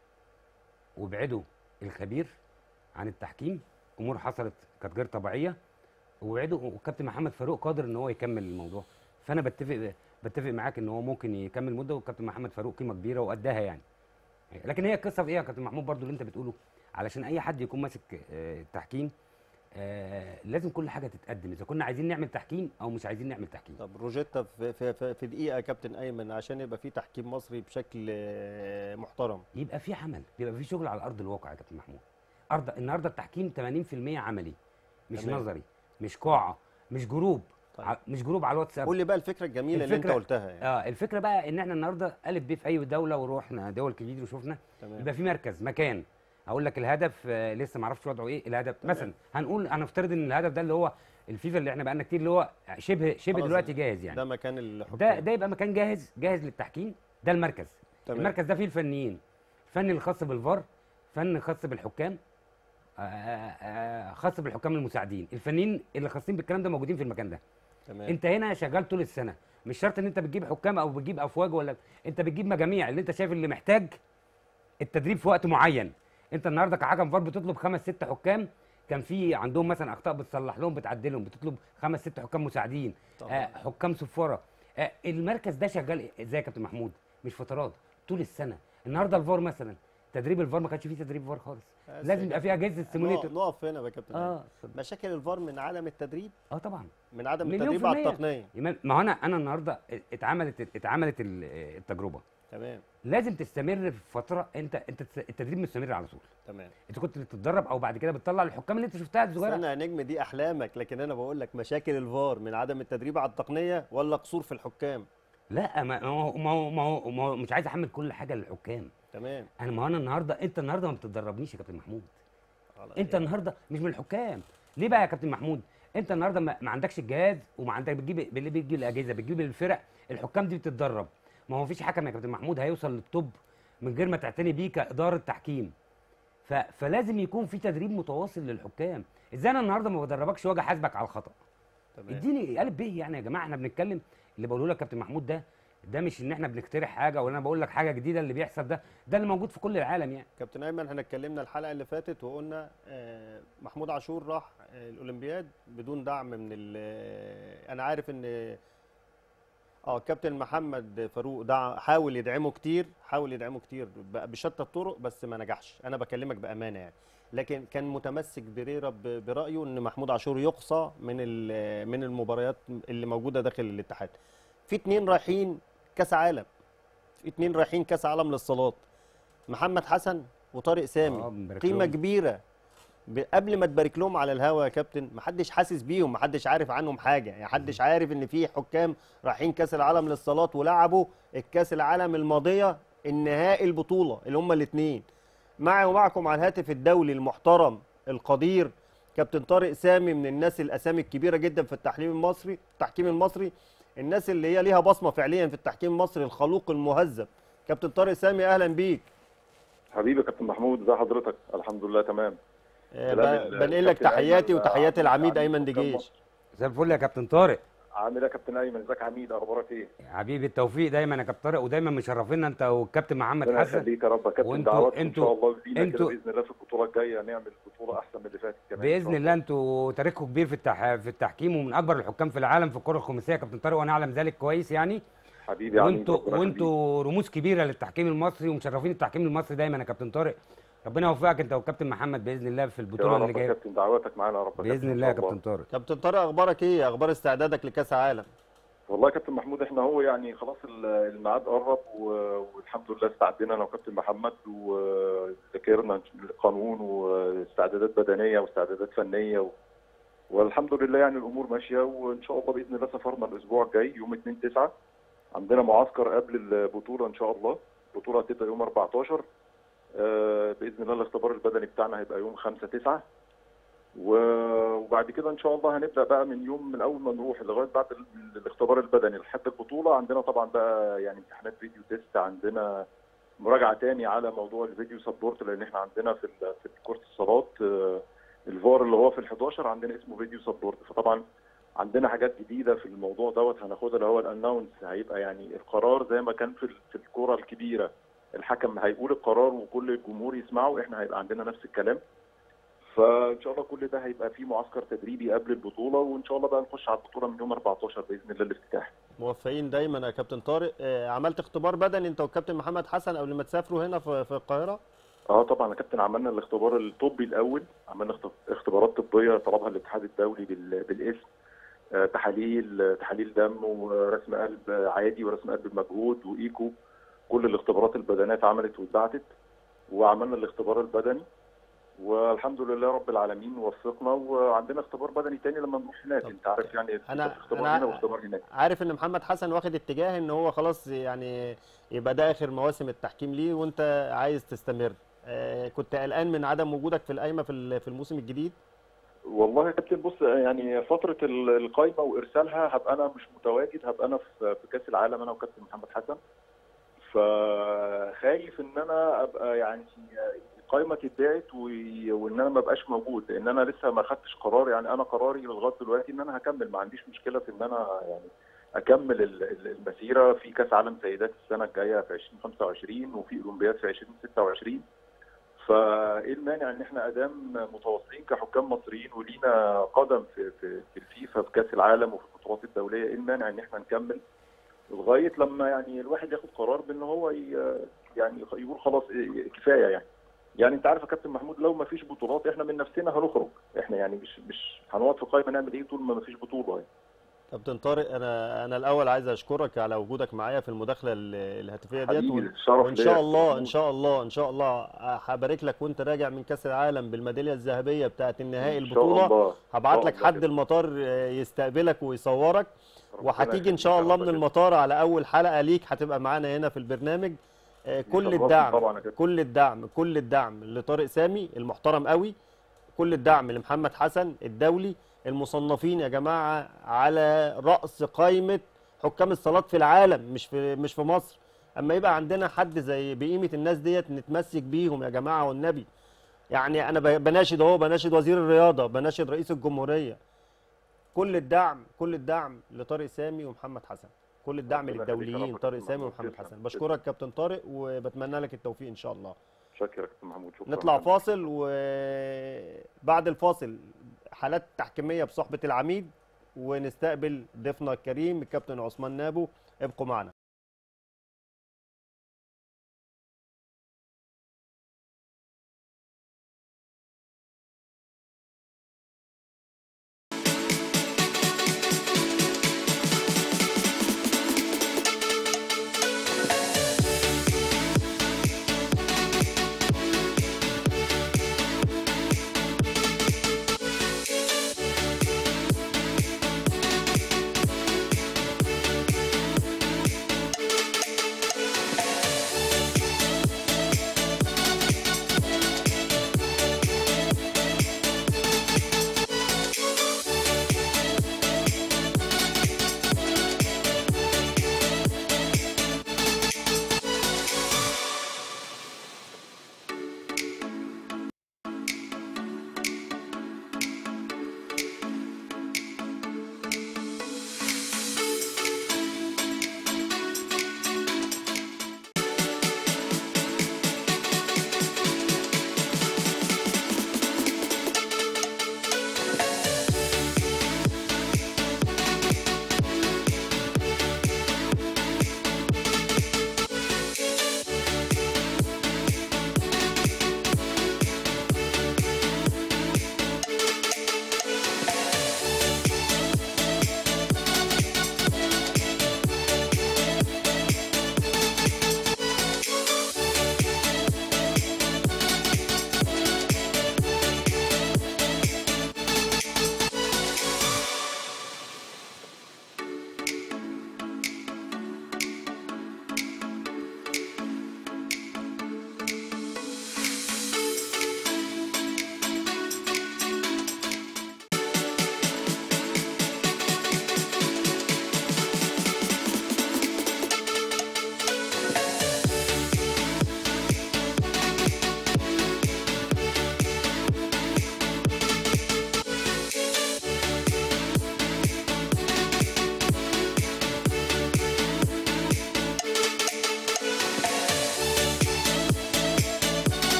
وابعدوا الخبير عن التحكيم امور حصلت كانت غير طبيعيه وابعدوا والكابتن محمد فاروق قادر ان هو يكمل الموضوع فانا بتفق بتفق معاك ان هو ممكن يكمل مده والكابتن محمد فاروق قيمه كبيره وقدها يعني لكن هي القصه في ايه يا كابتن محمود برضو اللي انت بتقوله علشان اي حد يكون ماسك آه، التحكيم آه، لازم كل حاجه تتقدم اذا كنا عايزين نعمل تحكيم او مش عايزين نعمل تحكيم طب روجيتا في في في, في دقيقه يا كابتن ايمن عشان يبقى في تحكيم مصري بشكل آه، محترم يبقى في عمل يبقى في شغل على ارض الواقع يا كابتن محمود ارض النهارده التحكيم 80% عملي مش تمام. نظري مش قاعه مش جروب طيب. ع- مش جروب على الواتساب قول لي بقى الفكره الجميله اللي انت الفكرة- قلتها يعني اه الفكره بقى ان احنا النهارده الف ب في اي دوله ورحنا دول كتير وشفنا تمام يبقى في مركز مكان اقول لك الهدف آه لسه ما اعرفش وضعه ايه الهدف مثلا هنقول هنفترض ان الهدف ده اللي هو الفيفا اللي احنا بقالنا كتير اللي هو شبه شبه خلاص دلوقتي جاهز يعني ده مكان الحكام ده ده يبقى مكان جاهز جاهز للتحكيم ده المركز تمام. المركز ده فيه الفنيين الفن الخاص بالفار فن خاص بالحكام آه، آه، آه، خاص بالحكام المساعدين الفنيين اللي خاصين بالكلام ده موجودين في المكان ده تمام انت هنا شغال طول السنه مش شرط ان انت بتجيب حكام او بتجيب افواج ولا انت بتجيب مجاميع اللي انت شايف اللي محتاج التدريب في وقت معين انت النهارده كحكم فار بتطلب خمس ست حكام كان في عندهم مثلا اخطاء بتصلح لهم بتعدلهم بتطلب خمس ست حكام مساعدين طبعاً. آه حكام صفاره آه المركز ده شغال ازاي يا كابتن محمود مش فترات طول السنه النهارده الفار مثلا تدريب الفار ما كانش فيه تدريب فار خالص بس لازم يا يبقى فيه اجهزه نقف سيموليتر نقف هنا بقى يا كابتن اه أيمن. مشاكل الفار من عدم التدريب اه طبعا من عدم مليون التدريب في على المية. التقنيه يبقى- ما هو انا انا النهارده اتعملت اتعملت ال- التجربه تمام لازم تستمر في فتره انت انت تس- التدريب مستمر على طول تمام انت كنت بتتدرب او بعد كده بتطلع الحكام اللي انت شفتها الصغيره استنى يا نجم دي احلامك لكن انا بقول لك مشاكل الفار من عدم التدريب على التقنيه ولا قصور في الحكام لا ما ما هو ما هو, ما هو, ما هو مش عايز احمل كل حاجه للحكام تمام انا ما هو انا النهارده انت النهارده ما بتدربنيش يا كابتن محمود على- انت النهارده مش من الحكام ليه بقى يا كابتن محمود انت النهارده ما, ما عندكش الجهاز وما عندك بتجيب اللي بتجيب الاجهزه بتجيب الفرق الحكام دي بتتدرب ما هو مفيش حكم يا كابتن محمود هيوصل للطب من غير ما تعتني بيه كاداره تحكيم ف... فلازم يكون في تدريب متواصل للحكام ازاي انا النهارده ما بدربكش واجي احاسبك على الخطا تمام اديني قلب بيه يعني يا جماعه احنا بنتكلم اللي بقوله لك كابتن محمود ده ده مش ان احنا بنخترع حاجه ولا انا بقول لك حاجه جديده اللي بيحصل ده ده اللي موجود في كل العالم يعني كابتن ايمن احنا اتكلمنا الحلقه اللي فاتت وقلنا آه، محمود عاشور راح آه، الاولمبياد بدون دعم من ال- آه، انا عارف ان اه كابتن محمد فاروق دع حاول يدعمه كتير حاول يدعمه كتير ب- بشتى الطرق بس ما نجحش انا بكلمك بامانه يعني لكن كان متمسك بريرا ب- برايه ان محمود عاشور يقصى من ال- من المباريات اللي موجوده داخل الاتحاد في اتنين رايحين كاس عالم في اتنين رايحين كاس عالم للصالات محمد حسن وطارق سامي آه، بنبارك قيمه لهم. كبيره ب- قبل ما تبارك لهم على الهوا يا كابتن محدش حاسس بيهم محدش عارف عنهم حاجه يعني محدش عارف ان في حكام رايحين كاس العالم للصالات ولعبوا الكاس العالم الماضيه النهائي البطوله اللي هم الاثنين معي ومعكم على الهاتف الدولي المحترم القدير كابتن طارق سامي من الناس الاسامي الكبيره جدا في التحليل المصري التحكيم المصري الناس اللي هي ليها بصمه فعليا في التحكيم المصري الخلوق المهذب كابتن طارق سامي اهلا بيك حبيبي يا كابتن محمود ازي حضرتك الحمد لله تمام آه، كلام ب- ال- بنقل لك الكابتن تحياتي أيمن، وتحيات آه، العميد عميد ايمن حكام دجيش مصر. زي الفل يا كابتن طارق عامل ايه يا كابتن ايمن ازيك يا حميد اخبارك ايه حبيبي التوفيق دايما يا كابتن طارق ودايما مشرفينا انت والكابتن محمد ربنا حسن يخليك يا رب يا كابتن وانتوا- دعواتكم ان انتوا- شاء الله لينا كده انتوا- باذن الله في البطوله الجايه نعمل بطوله احسن من اللي فاتت كمان إن باذن شاء الله انتوا تاريخكم كبير في التح... في التحكيم ومن اكبر الحكام في العالم في الكره الخماسيه يا كابتن طارق وانا اعلم ذلك كويس يعني حبيبي يا عميد وانتوا ربنا وانتوا رموز كبيره للتحكيم المصري ومشرفين التحكيم المصري دايما يا كابتن طارق ربنا يوفقك انت والكابتن محمد باذن الله في يخليك. البطوله يا اللي رب يا جايه كابتن دعواتك معانا يا رب يا كابتن باذن إن الله يا شاء كابتن طارق كابتن طارق اخبارك ايه اخبار استعدادك لكاس العالم والله يا كابتن محمود احنا هو يعني خلاص ال- الميعاد قرب و- والحمد لله استعدينا انا وكابتن محمد وذاكرنا القانون واستعدادات بدنيه واستعدادات فنيه و... والحمد لله يعني الامور ماشيه وان شاء الله باذن الله سفرنا الاسبوع الجاي يوم 2 9 عندنا معسكر قبل البطوله ان شاء الله البطوله هتبدا يوم 14 آه، باذن الله الاختبار البدني بتاعنا هيبقى يوم 5 9 و- وبعد كده ان شاء الله هنبدا بقى من يوم من اول ما نروح لغايه بعد ال- الاختبار البدني لحد البطوله عندنا طبعا بقى يعني امتحانات فيديو تيست عندنا مراجعه تاني على موضوع الفيديو سبورت لان احنا عندنا في ال- في كره الصالات آه، الفار اللي هو في ال11 عندنا اسمه فيديو سبورت فطبعا عندنا حاجات جديده في الموضوع دوت هناخدها اللي هو الاناونس هيبقى يعني القرار زي ما كان في ال- في الكره الكبيره الحكم هيقول القرار وكل الجمهور يسمعه احنا هيبقى عندنا نفس الكلام فان شاء الله كل ده هيبقى فيه معسكر تدريبي قبل البطوله وان شاء الله بقى نخش على البطوله من يوم 14 باذن الله الافتتاح موفقين دايما يا كابتن طارق آه، عملت اختبار بدني انت والكابتن محمد حسن قبل ما تسافروا هنا في في القاهره اه طبعا يا كابتن عملنا الاختبار الطبي الاول عملنا اخت- اختبارات طبيه طلبها الاتحاد الدولي بال- بالاسم آه، تحاليل آه، تحاليل دم ورسم قلب عادي ورسم قلب بمجهود وايكو كل الاختبارات البدنيه اتعملت واتبعتت وعملنا الاختبار البدني والحمد لله رب العالمين وفقنا وعندنا اختبار بدني تاني لما نروح هناك طب انت عارف يعني أنا- اختبار أنا- هنا واختبار هناك عارف ان محمد حسن واخد اتجاه ان هو خلاص يعني يبقى ده اخر مواسم التحكيم ليه وانت عايز تستمر آه، كنت قلقان من عدم وجودك في القايمه في ال- في الموسم الجديد والله يا كابتن بص يعني فترة ال- القايمة وإرسالها هبقى أنا مش متواجد هبقى أنا في في كأس العالم أنا وكابتن محمد حسن فخايف إن أنا أبقى يعني القايمة تتبعت و- وإن أنا ما أبقاش موجود لأن أنا لسه ما خدتش قرار يعني أنا قراري لغاية دلوقتي إن أنا هكمل ما عنديش مشكلة في إن أنا يعني أكمل ال- ال- المسيرة في كأس عالم سيدات السنة الجاية في 2025 وفي أولمبياد في 2026 فايه المانع ان احنا ادام متواصلين كحكام مصريين ولينا قدم في في في الفيفا في كاس العالم وفي البطولات الدوليه ايه المانع ان احنا نكمل لغايه لما يعني الواحد ياخد قرار بان هو ي- يعني يقول خلاص إيه كفايه يعني يعني انت عارف يا كابتن محمود لو ما فيش بطولات احنا من نفسنا هنخرج احنا يعني مش مش هنقعد في قائمه نعمل ايه طول ما ما فيش بطوله يعني. كابتن طارق انا انا الاول عايز اشكرك على وجودك معايا في المداخله ال- الهاتفيه ديت حبيبي وإن- الشرف وان ليا شاء يا الله ان محمود. شاء الله ان شاء الله هبارك لك وانت راجع من كاس العالم بالميداليه الذهبيه بتاعه النهائي إن شاء البطوله الله. هبعت إن لك شاء الله حد كده. المطار آه، يستقبلك ويصورك ربنا وهتيجي ان يخليك شاء يا الله رب من كده. المطار على اول حلقه ليك هتبقى معانا هنا في البرنامج آه، كل يشرفني الدعم طبعا يا كابتن. كل الدعم كل الدعم لطارق سامي المحترم قوي كل الدعم لمحمد حسن الدولي المصنفين يا جماعه على راس قائمه حكام الصالات في العالم مش في مش في مصر اما يبقى عندنا حد زي بقيمه الناس ديت نتمسك بيهم يا جماعه والنبي يعني انا ب- بناشد اهو بناشد وزير الرياضه بناشد رئيس الجمهوريه كل الدعم كل الدعم لطارق سامي ومحمد حسن كل الدعم ربنا يخليك يا للدوليين رب طارق كابتن سامي محمود. ومحمد تسلم. حسن بشكرك كابتن طارق وبتمنى لك التوفيق ان شاء الله شكرا يا كابتن محمود شكرا نطلع فاصل وبعد الفاصل حالات تحكيميه بصحبه العميد ونستقبل ضيفنا الكريم الكابتن عثمان نابو ابقوا معنا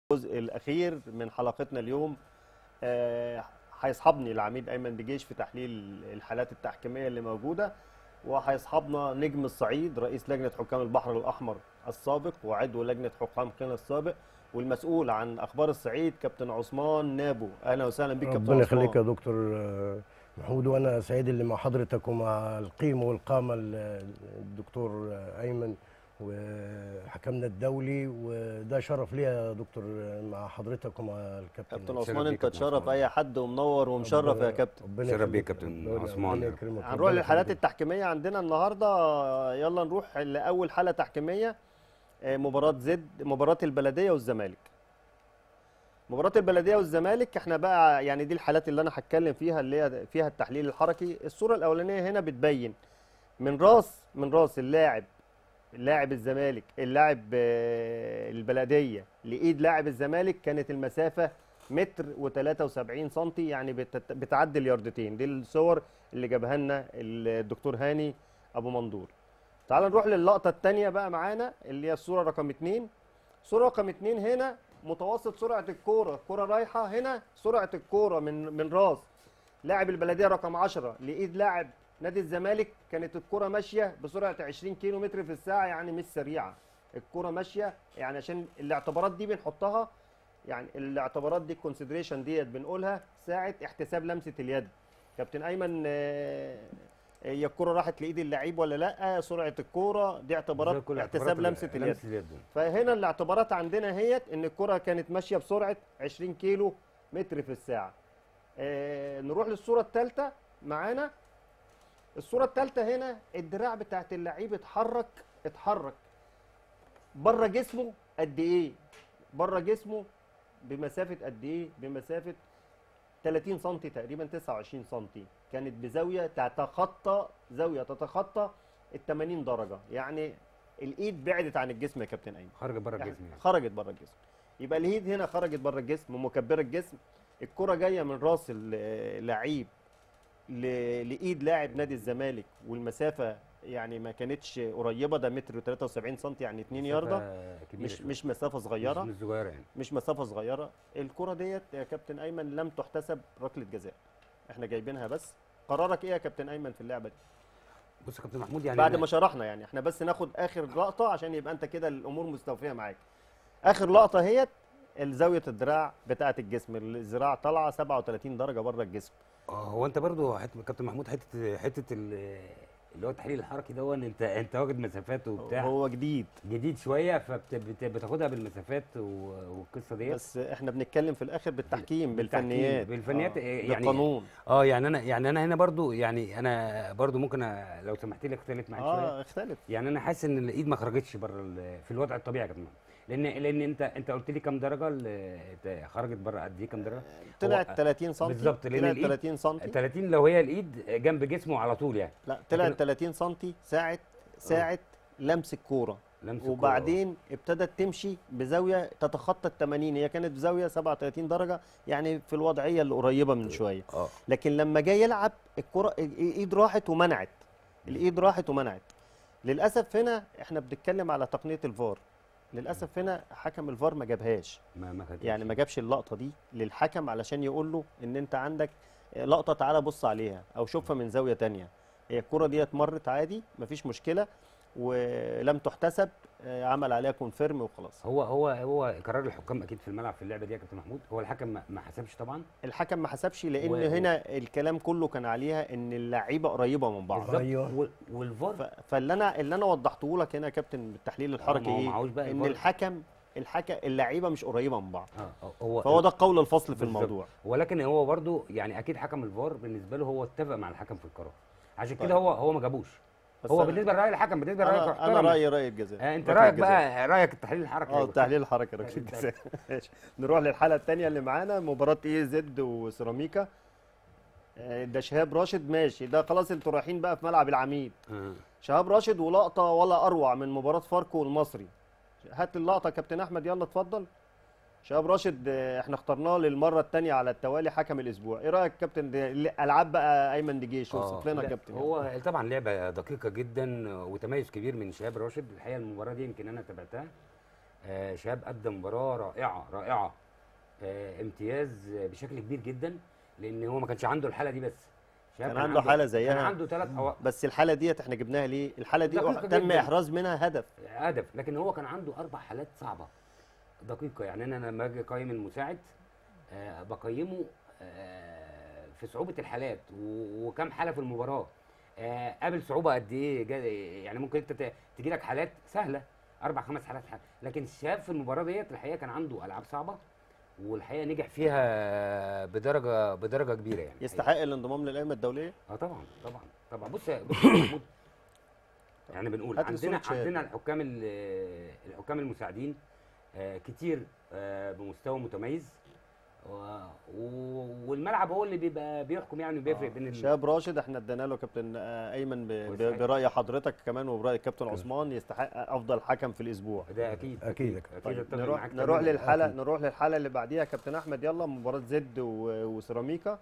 الجزء الاخير من حلقتنا اليوم آه، هيصحبني العميد ايمن دجيش في تحليل الحالات التحكيميه اللي موجوده وهيصحبنا نجم الصعيد رئيس لجنه حكام البحر الاحمر السابق وعضو لجنه حكام قنا السابق والمسؤول عن اخبار الصعيد كابتن عثمان نابو اهلا وسهلا بيك كابتن ربنا عثمان يخليك يا دكتور آه، محمود وانا سعيد اللي مع حضرتك ومع القيمه والقامه ال- الدكتور آه، ايمن وحكمنا الدولي وده شرف ليا يا دكتور آه، مع حضرتك ومع الكابتن كابتن شرف عثمان بيك انت كابتن تشرف عثمان. اي حد ومنور ومشرف يا كابتن ربنا شرف يخليك. بيك يا كابتن ربنا- عثمان. ربنا يكرمك. هنروح ربنا للحالات يخليك. التحكيميه عندنا النهارده يلا نروح لاول حاله تحكيميه آه، مباراه زد مباراه البلديه والزمالك مباراه البلديه والزمالك احنا بقى يعني دي الحالات اللي انا هتكلم فيها اللي هي فيها التحليل الحركي الصوره الاولانيه هنا بتبين من راس من راس اللاعب لاعب الزمالك اللاعب آه، البلديه لايد لاعب الزمالك كانت المسافه متر و73 سنتي يعني بتت- بتعدي الياردتين دي الصور اللي جابها لنا الدكتور هاني ابو مندور تعال نروح للقطه الثانيه بقى معانا اللي هي الصوره رقم اتنين صوره رقم اتنين هنا متوسط سرعه الكوره الكوره رايحه هنا سرعه الكوره من من راس لاعب البلديه رقم 10 لايد لاعب نادي الزمالك كانت الكرة ماشية بسرعة 20 كيلو متر في الساعة يعني مش سريعة الكرة ماشية يعني عشان الاعتبارات دي بنحطها يعني الاعتبارات دي الكونسيدريشن ديت بنقولها ساعة احتساب لمسة اليد كابتن أيمن آه، هي الكرة راحت لإيد اللعيب ولا لأ سرعة الكرة دي زي اعتبارات كل احتساب اعتبارات لمسة اليد لمسة اليد فهنا الاعتبارات عندنا هي ان الكره كانت ماشيه بسرعه 20 كيلو متر في الساعه آه نروح للصوره الثالثه معانا الصوره الثالثه هنا الدراع بتاعت اللعيب اتحرك اتحرك بره جسمه قد ايه بره جسمه بمسافه قد ايه بمسافه 30 سم تقريبا 29 سم كانت بزاويه تتخطى زاويه تتخطى ال 80 درجه يعني الايد بعدت عن الجسم يا كابتن ايمن خارج بره يعني الجسم يعني خرجت بره الجسم يبقى الهيد هنا خرجت بره الجسم مكبره الجسم الكره جايه من راس اللعيب ل- لايد لاعب نادي الزمالك والمسافه يعني ما كانتش قريبه ده متر و73 سم يعني 2 يارده مسافة كبيرة مش شوية. مش مسافه صغيره مش, مش صغيرة يعني مش مسافه صغيره الكره ديت يا كابتن ايمن لم تحتسب ركله جزاء احنا جايبينها بس قرارك ايه يا كابتن ايمن في اللعبه دي بص يا كابتن محمود يعني بعد أنا- ما شرحنا يعني احنا بس ناخد اخر لقطه عشان يبقى انت كده الامور مستوفيه معاك اخر لقطه هي زاويه الدراع بتاعه الجسم الذراع طالعه 37 درجه بره الجسم اه هو انت برضو حته كابتن محمود حته حته ال- اللي هو التحليل الحركي ده ان انت انت واخد مسافات وبتاع هو جديد جديد شويه فبتاخدها بالمسافات و- والقصه ديت بس احنا بنتكلم في الاخر بالتحكيم بالتحكيم، بالفنيات بالفنيات، آه، يعني- بالقانون اه يعني انا يعني انا هنا برضو يعني انا برضو ممكن أ- لو سمحت لي اختلف معاك شويه اه اختلف يعني انا حاسس ان الايد ما خرجتش بره ال- في الوضع الطبيعي يا كابتن محمود. لان لان انت انت قلت لي كام درجه ال- خرجت بره قد ايه كام درجه طلعت هو- 30 سم بالظبط، لأن طلعت الإيد- 30 سم 30 لو هي الايد جنب جسمه على طول يعني لا طلعت لكن- 30 سم ساعه ساعه لمس الكوره لمس الكورة. وبعدين ابتدت تمشي بزاويه تتخطى ال 80 هي كانت بزاويه 37 درجه يعني في الوضعيه اللي قريبه من شويه اه لكن لما جاي يلعب الكره الايد راحت ومنعت الايد راحت ومنعت للاسف هنا احنا بنتكلم على تقنيه الفار للاسف هنا حكم الفار ما جابهاش ما ما خدتش. يعني ما جابش اللقطه دي للحكم علشان يقول له ان انت عندك لقطه تعالى بص عليها او شوفها من زاويه تانية هي الكره ديت مرت عادي مفيش مشكله ولم تحتسب آه، عمل عليها كونفيرم وخلاص هو هو هو قرار الحكام اكيد في الملعب في اللعبه دي يا كابتن محمود هو الحكم ما- ما حسبش طبعا الحكم ما حسبش لان و- هنا الكلام كله كان عليها ان اللعيبه قريبه من بعض بالظبط أيوه. وال- والفار ف- فاللي انا اللي انا وضحته لك هنا يا كابتن بالتحليل الحركي ما هو ايه معهوش بقى ان الفار. الحكم الحكم اللعيبه مش قريبه من بعض اه هو فهو ده القول الفصل في بالظبط. الموضوع ولكن هو برضو يعني اكيد حكم الفار بالنسبه له هو اتفق مع الحكم في القرار عشان طيب. كده هو هو ما جابوش بس هو أنا- بالنسبه لراي الحكم بالنسبه لرايك انا, أنا محترم. رايي راي الجزاء آه انت ركلة رايك جزاء. بقى رايك التحليل الحركي اه هيبقى تحليل الحركه ركله أنت- جزاء ماشي نروح للحاله الثانيه اللي معانا مباراه ايه زد وسيراميكا آه، ده شهاب راشد ماشي ده خلاص انتوا رايحين بقى في ملعب العميد آه. شهاب راشد ولقطه ولا اروع من مباراه فاركو والمصري هات اللقطه يا كابتن احمد يلا اتفضل شهاب راشد آه، احنا اخترناه للمره الثانيه على التوالي حكم الاسبوع ايه رايك كابتن ده العاب بقى ايمن دجيش اوصف لنا لا، كابتن هو طبعا لعبه دقيقه جدا وتميز كبير من شهاب راشد الحقيقه المباراه دي يمكن انا تابعتها آه شهاب قدم مباراه رائعه رائعه آه امتياز آه، بشكل كبير جدا لان هو ما كانش عنده الحاله دي بس شهاب كان عنده حالة زيها. كان عنده ثلاث أو... بس الحاله ديت احنا جبناها ليه الحاله دي دقيقة تم جداً. احراز منها هدف هدف لكن هو كان عنده اربع حالات صعبه دقيقه يعني انا لما اجي اقيم المساعد آه بقيمه آه في صعوبه الحالات و- وكم حاله في المباراه آه قابل صعوبه قد ايه جا- يعني ممكن انت تجي لك حالات سهله اربع خمس حالات حالة. لكن شاب في المباراه ديت الحقيقه كان عنده العاب صعبه والحقيقه نجح فيها بدرجه بدرجه كبيره يعني يستحق الانضمام للائمه الدوليه اه طبعا طبعا طبعا بص يا بص يا محمود يعني بنقول هات لي عندنا صورة شهاب. عندنا الحكام ال- الحكام المساعدين آه، كتير آه، بمستوى متميز و- و- والملعب هو اللي بيبقى بيحكم يعني بيفرق بين ال- شاب راشد احنا ادينا له كابتن آه، ايمن ب- ب- ويستحق. براي حضرتك كمان وبراي الكابتن عثمان يستحق افضل حكم في الاسبوع ده اكيد أكيد. اكيد طيب أتفق نروح معاك نروح تماماً. للحاله أكيد. نروح للحاله اللي بعديها كابتن احمد يلا مباراه زد و- وسيراميكا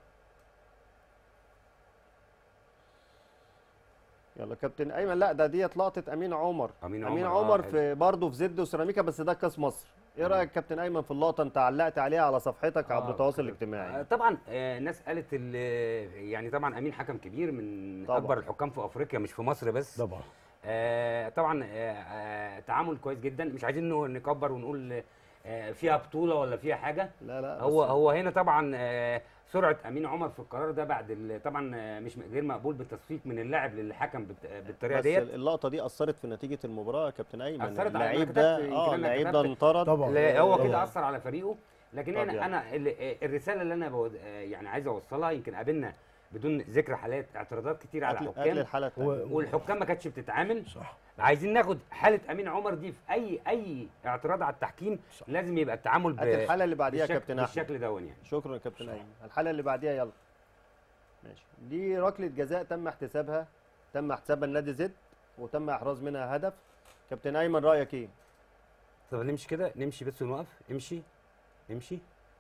يلا كابتن ايمن لا ده ديت لقطه امين عمر أمين امين عمر، آه، عمر حلو. في برضه في زد وسيراميكا بس ده كاس مصر ايه رايك كابتن ايمن في اللقطه انت علقت عليها على صفحتك عبر آه، التواصل آه، الاجتماعي طبعا آه، الناس قالت ال- يعني طبعا امين حكم كبير من طبعاً. اكبر الحكام في افريقيا مش في مصر بس طبعا آه، طبعا آه، آه، تعامل كويس جدا مش عايزين نو- نكبر ونقول آه، فيها بطوله ولا فيها حاجه لا لا هو بس- هو هنا طبعا آه، سرعه امين عمر في القرار ده بعد ال- طبعا آه، مش غير مقبول بالتصفيق من اللاعب للحكم بالت- بالطريقه بس ديت اللقطه دي اثرت في نتيجه المباراه يا كابتن ايمن أثرت على- اللعيب أنا كتبت- ده يمكن اه أنا اللعيب كتبت- ده انطرد طبعا لا هو طبعاً. كده اثر على فريقه لكن طب انا يعني. انا ال- الرساله اللي انا بود- آه، يعني عايز اوصلها يمكن قابلنا بدون ذكر حالات اعتراضات كتير على اكل اكل الحكام الحاله الثانيه و- والحكام ما كانتش بتتعامل صح عايزين ناخد حاله امين عمر دي في اي اي اعتراض على التحكيم صح. لازم يبقى التعامل ب- هات الحاله اللي بعديها يا بالشكل, كابتن احمد بالشكل دون يعني شكرا يا كابتن ايمن الحاله اللي بعديها يلا ماشي دي ركله جزاء تم احتسابها تم احتسابها لنادي زد وتم احراز منها هدف كابتن ايمن رايك ايه طب نمشي كده نمشي بس ونوقف امشي امشي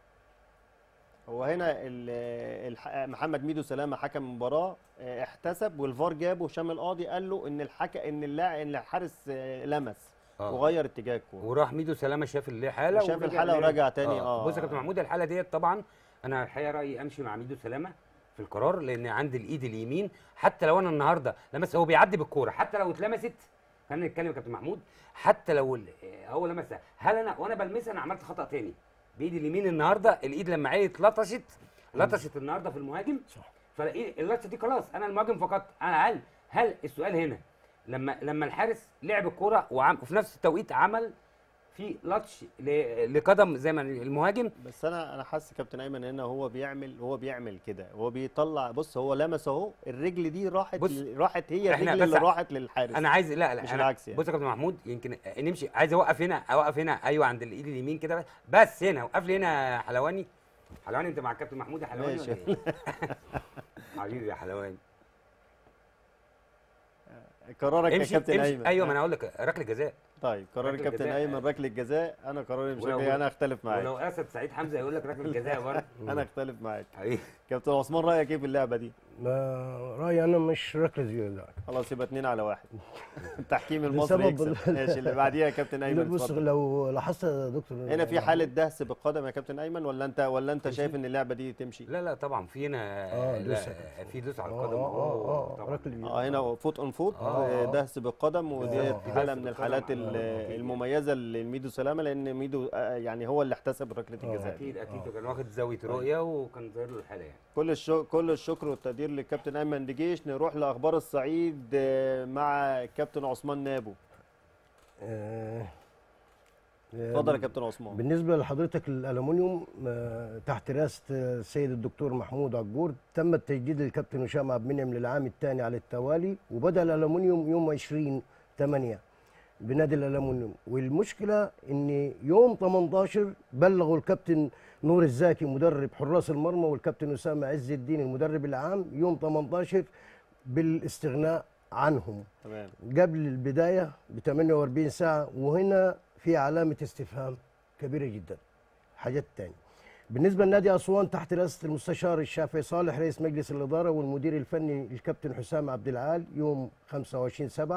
هو هنا ال- الح- محمد ميدو سلامه حكم المباراه اه، احتسب والفار جابه هشام القاضي قال له ان الحكم ان اللاعب ان الحارس اه، لمس آه. وغير اتجاه الكوره وراح ميدو سلامه شاف اللي حاله شاف ورجع الحالة ليه. ورجع تاني، آه. بص يا كابتن محمود الحاله ديت طبعا انا الحقيقه رايي امشي مع ميدو سلامه في القرار لان عندي الايد اليمين حتى لو انا النهارده لمس هو بيعدي بالكوره حتى لو اتلمست خلينا نتكلم يا كابتن محمود حتى لو ال- هو لمسها هل انا وانا بلمسها انا عملت خطا تاني بايدي اليمين النهارده الايد لما عيت لطشت لطشت النهارده في المهاجم صح. فاللطشه دي خلاص انا المهاجم فقط انا هل هل السؤال هنا لما لما الحارس لعب الكوره وعم وفي نفس التوقيت عمل في لطش ل- لقدم زي ما المهاجم بس انا انا حاسس كابتن ايمن هنا هو بيعمل هو بيعمل كده هو بيطلع بص هو لمس اهو الرجل دي راحت بص، راحت هي إحنا الرجل بس اللي راحت للحارس انا عايز لا لا مش أنا العكس يعني. بص يا كابتن محمود يمكن نمشي عايز اوقف هنا اوقف هنا ايوه عند الايد اليمين كده بس, بس هنا وقف لي هنا يا حلواني حلواني انت مع الكابتن محمود يا حلواني ماشي. ولا إيه؟ حبيبي يا حلواني قرارك يا امشي كابتن امشي ايمن ايوه ما انا هقول لك ركله جزاء طيب قرار ركلة الكابتن جزاء. ايمن ركله جزاء انا قراري مش ولو- ركلة، انا اختلف معاك ولو اسد سعيد حمزه يقول لك ركله جزاء برضه انا اختلف معاك حبيبي كابتن عثمان رايك ايه في اللعبه دي ما رايي انا مش ركله زياده خلاص يبقى اتنين على واحد التحكيم المصري بسبب يكسب ال- ماشي اللي بعديها يا كابتن ايمن بص اتفضل. لو لاحظت يا دكتور هنا في حاله دهس بالقدم يا كابتن ايمن ولا انت ولا انت تمشي؟ شايف ان اللعبه دي تمشي لا لا طبعا في هنا آه، لا دوس. في دوس على اه القدم اه اه اه طبعاً. ركله اه هنا فوت اون فوت آه. دهس بالقدم ودي آه. حاله دهس من بالقدم الحالات على ال- الأرض. المميزه لميدو سلامه لان ميدو آه، يعني هو اللي احتسب ركله آه. الجزاء اكيد اكيد كان واخد زاويه رؤيه وكان ظاهر له الحاله يعني كل الشكر كل الشكر والتقدير للكابتن ايمن دجيش نروح لاخبار الصعيد آه، مع الكابتن عثمان نابو آه، اتفضل يا كابتن عثمان بالنسبة لحضرتك الألمنيوم آه، تحت رئاسة آه، السيد الدكتور محمود عجور تم التجديد للكابتن هشام عبد المنعم للعام الثاني على التوالي وبدأ الألمنيوم يوم 20 8 بنادي الألمنيوم والمشكلة إن يوم 18 بلغوا الكابتن نور الزاكي مدرب حراس المرمى والكابتن أسامة عز الدين المدرب العام يوم 18 بالاستغناء عنهم تمام قبل البدايه ب 48 ساعه وهنا في علامه استفهام كبيره جدا حاجات تانية بالنسبه لنادي اسوان تحت رئاسه المستشار الشافعي صالح رئيس مجلس الاداره والمدير الفني الكابتن حسام عبد العال يوم 25 7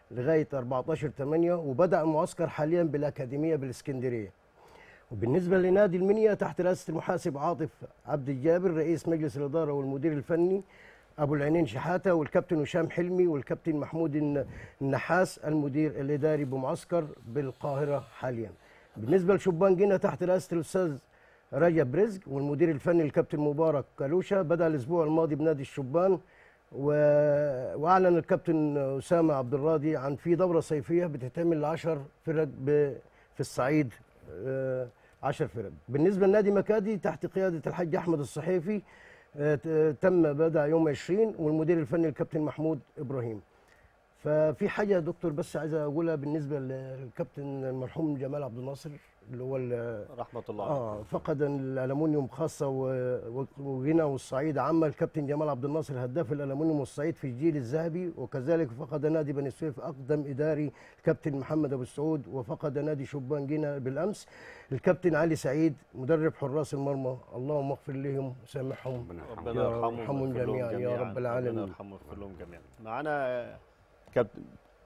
لغايه 14 8 وبدا المعسكر حاليا بالاكاديميه بالاسكندريه وبالنسبه لنادي المنيا تحت رئاسه المحاسب عاطف عبد الجابر رئيس مجلس الاداره والمدير الفني ابو العينين شحاته والكابتن هشام حلمي والكابتن محمود الن- النحاس المدير الاداري بمعسكر بالقاهره حاليا بالنسبه لشبان جنة تحت رئاسه الاستاذ رجب رزق والمدير الفني الكابتن مبارك كالوشا بدا الاسبوع الماضي بنادي الشبان و... واعلن الكابتن اسامه عبد الراضي عن في دوره صيفيه بتتعمل ل 10 فرق ب... في الصعيد آه، 10 فرق بالنسبه لنادي مكادي تحت قياده الحاج احمد الصحيفي آه، ت- تم بدا يوم 20 والمدير الفني الكابتن محمود ابراهيم ففي حاجه يا دكتور بس عايز اقولها بالنسبه للكابتن المرحوم جمال عبد الناصر اللي هو ال- رحمه الله عليه اه فقد الالومنيوم خاصه و- و- وغنى والصعيد عامه الكابتن جمال عبد الناصر هداف الالومنيوم والصعيد في الجيل الذهبي وكذلك فقد نادي بني سويف اقدم اداري الكابتن محمد ابو السعود وفقد نادي شبان جنة بالامس الكابتن علي سعيد مدرب حراس المرمى اللهم اغفر لهم وسامحهم ربنا يرحمه ربنا يا يرحمهم يرحمهم ويغفر لهم جميعاً يا رب العالمين. ربنا يرحمهم ويغفر لهم جميعا معانا كابتن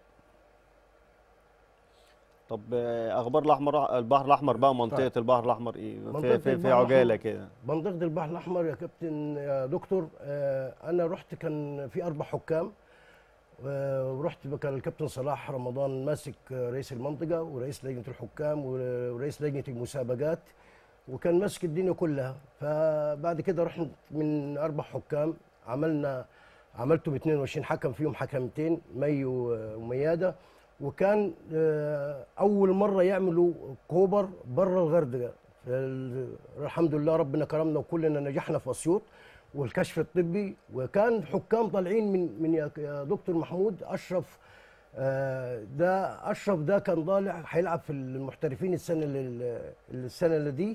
طب آه، اخبار الاحمر البحر الاحمر بقى منطقه طيب. البحر الاحمر ايه منطقة في في, في البحر عجاله الأحمر. كده منطقة البحر الأحمر يا كابتن يا دكتور آه، أنا رحت كان في أربع حكام آه، ورحت كان الكابتن صلاح رمضان ماسك آه، رئيس المنطقة ورئيس لجنة الحكام ورئيس لجنة المسابقات وكان ماسك الدنيا كلها فبعد كده رحنا من أربع حكام عملنا عملته ب 22 حكم فيهم حكمتين مي و- وميادة وكان آه، أول مرة يعملوا كوبر بره الغردقة فال- الحمد لله ربنا كرمنا وكلنا نجحنا في اسيوط والكشف الطبي وكان حكام طالعين من من يا يا دكتور محمود اشرف آه، ده اشرف ده كان طالع هيلعب في المحترفين السنه اللي السنه اللي دي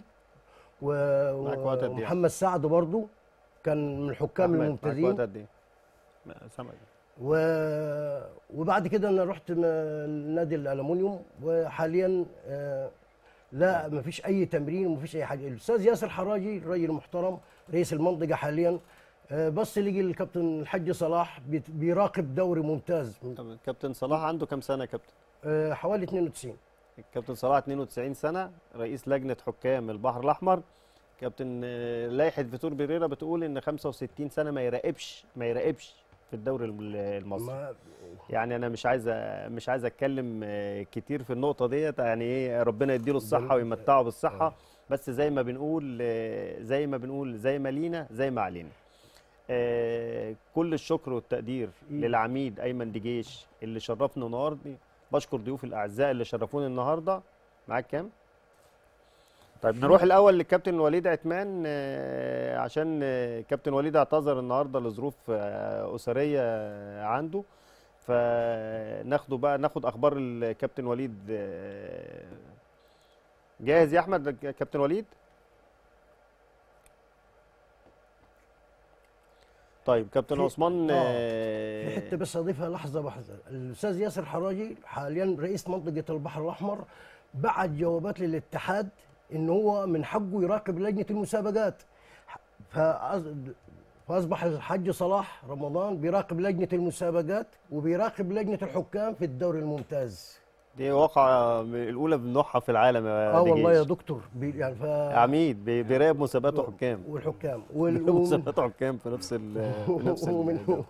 و- معاك وقت قد إيه؟ ومحمد سعد برضه كان من الحكام أحمد، معاك الممتازين وقت قد ايه؟ ما- سامعك و... وبعد كده انا رحت م- نادي الالومنيوم وحاليا آه، لا ما فيش اي تمرين وما فيش اي حاجه الاستاذ ياسر حراجي الراجل المحترم رئيس المنطقه حاليا آه، بس لقي الكابتن الحاج صلاح بيت- بيراقب دوري ممتاز طب كابتن صلاح عنده كام سنه يا كابتن آه، حوالي 92 الكابتن صلاح 92 سنه رئيس لجنه حكام البحر الاحمر كابتن آه، لائحه فيتور بيريرا بتقول ان 65 سنه ما يراقبش ما يراقبش في الدوري الم- المصري ما يعني انا مش عايز أ- مش عايز اتكلم آه، كتير في النقطه ديت يعني ايه ربنا يديله الصحه بل- ويمتعه بالصحه آه. بس زي ما بنقول آه، زي ما بنقول زي ما لينا زي ما علينا آه، كل الشكر والتقدير إيه. للعميد ايمن دجيش اللي شرفنا النهارده بشكر ضيوف الاعزاء اللي شرفوني النهارده معاك كام طيب نروح الاول للكابتن وليد عثمان آه، عشان آه، كابتن وليد اعتذر النهارده لظروف آه، اسريه آه، عنده فناخده بقى ناخد اخبار الكابتن وليد آه، جاهز يا احمد كابتن وليد طيب كابتن في- عثمان آه، آه، في حته بس اضيفها لحظه واحده الاستاذ ياسر حراجي حاليا رئيس منطقه البحر الاحمر بعت جوابات للاتحاد ان هو من حقه يراقب لجنه المسابقات فأص- فاصبح الحاج صلاح رمضان بيراقب لجنه المسابقات وبيراقب لجنه الحكام في الدوري الممتاز دي واقعة من الاولى بنوعها في العالم يا اه والله دجيش. يا دكتور بي يعني ف عميد بي- بيراقب مسابقات وحكام والحكام وال... بيراقب ومن- مسابقات وحكام في نفس ال في نفس ال- ومن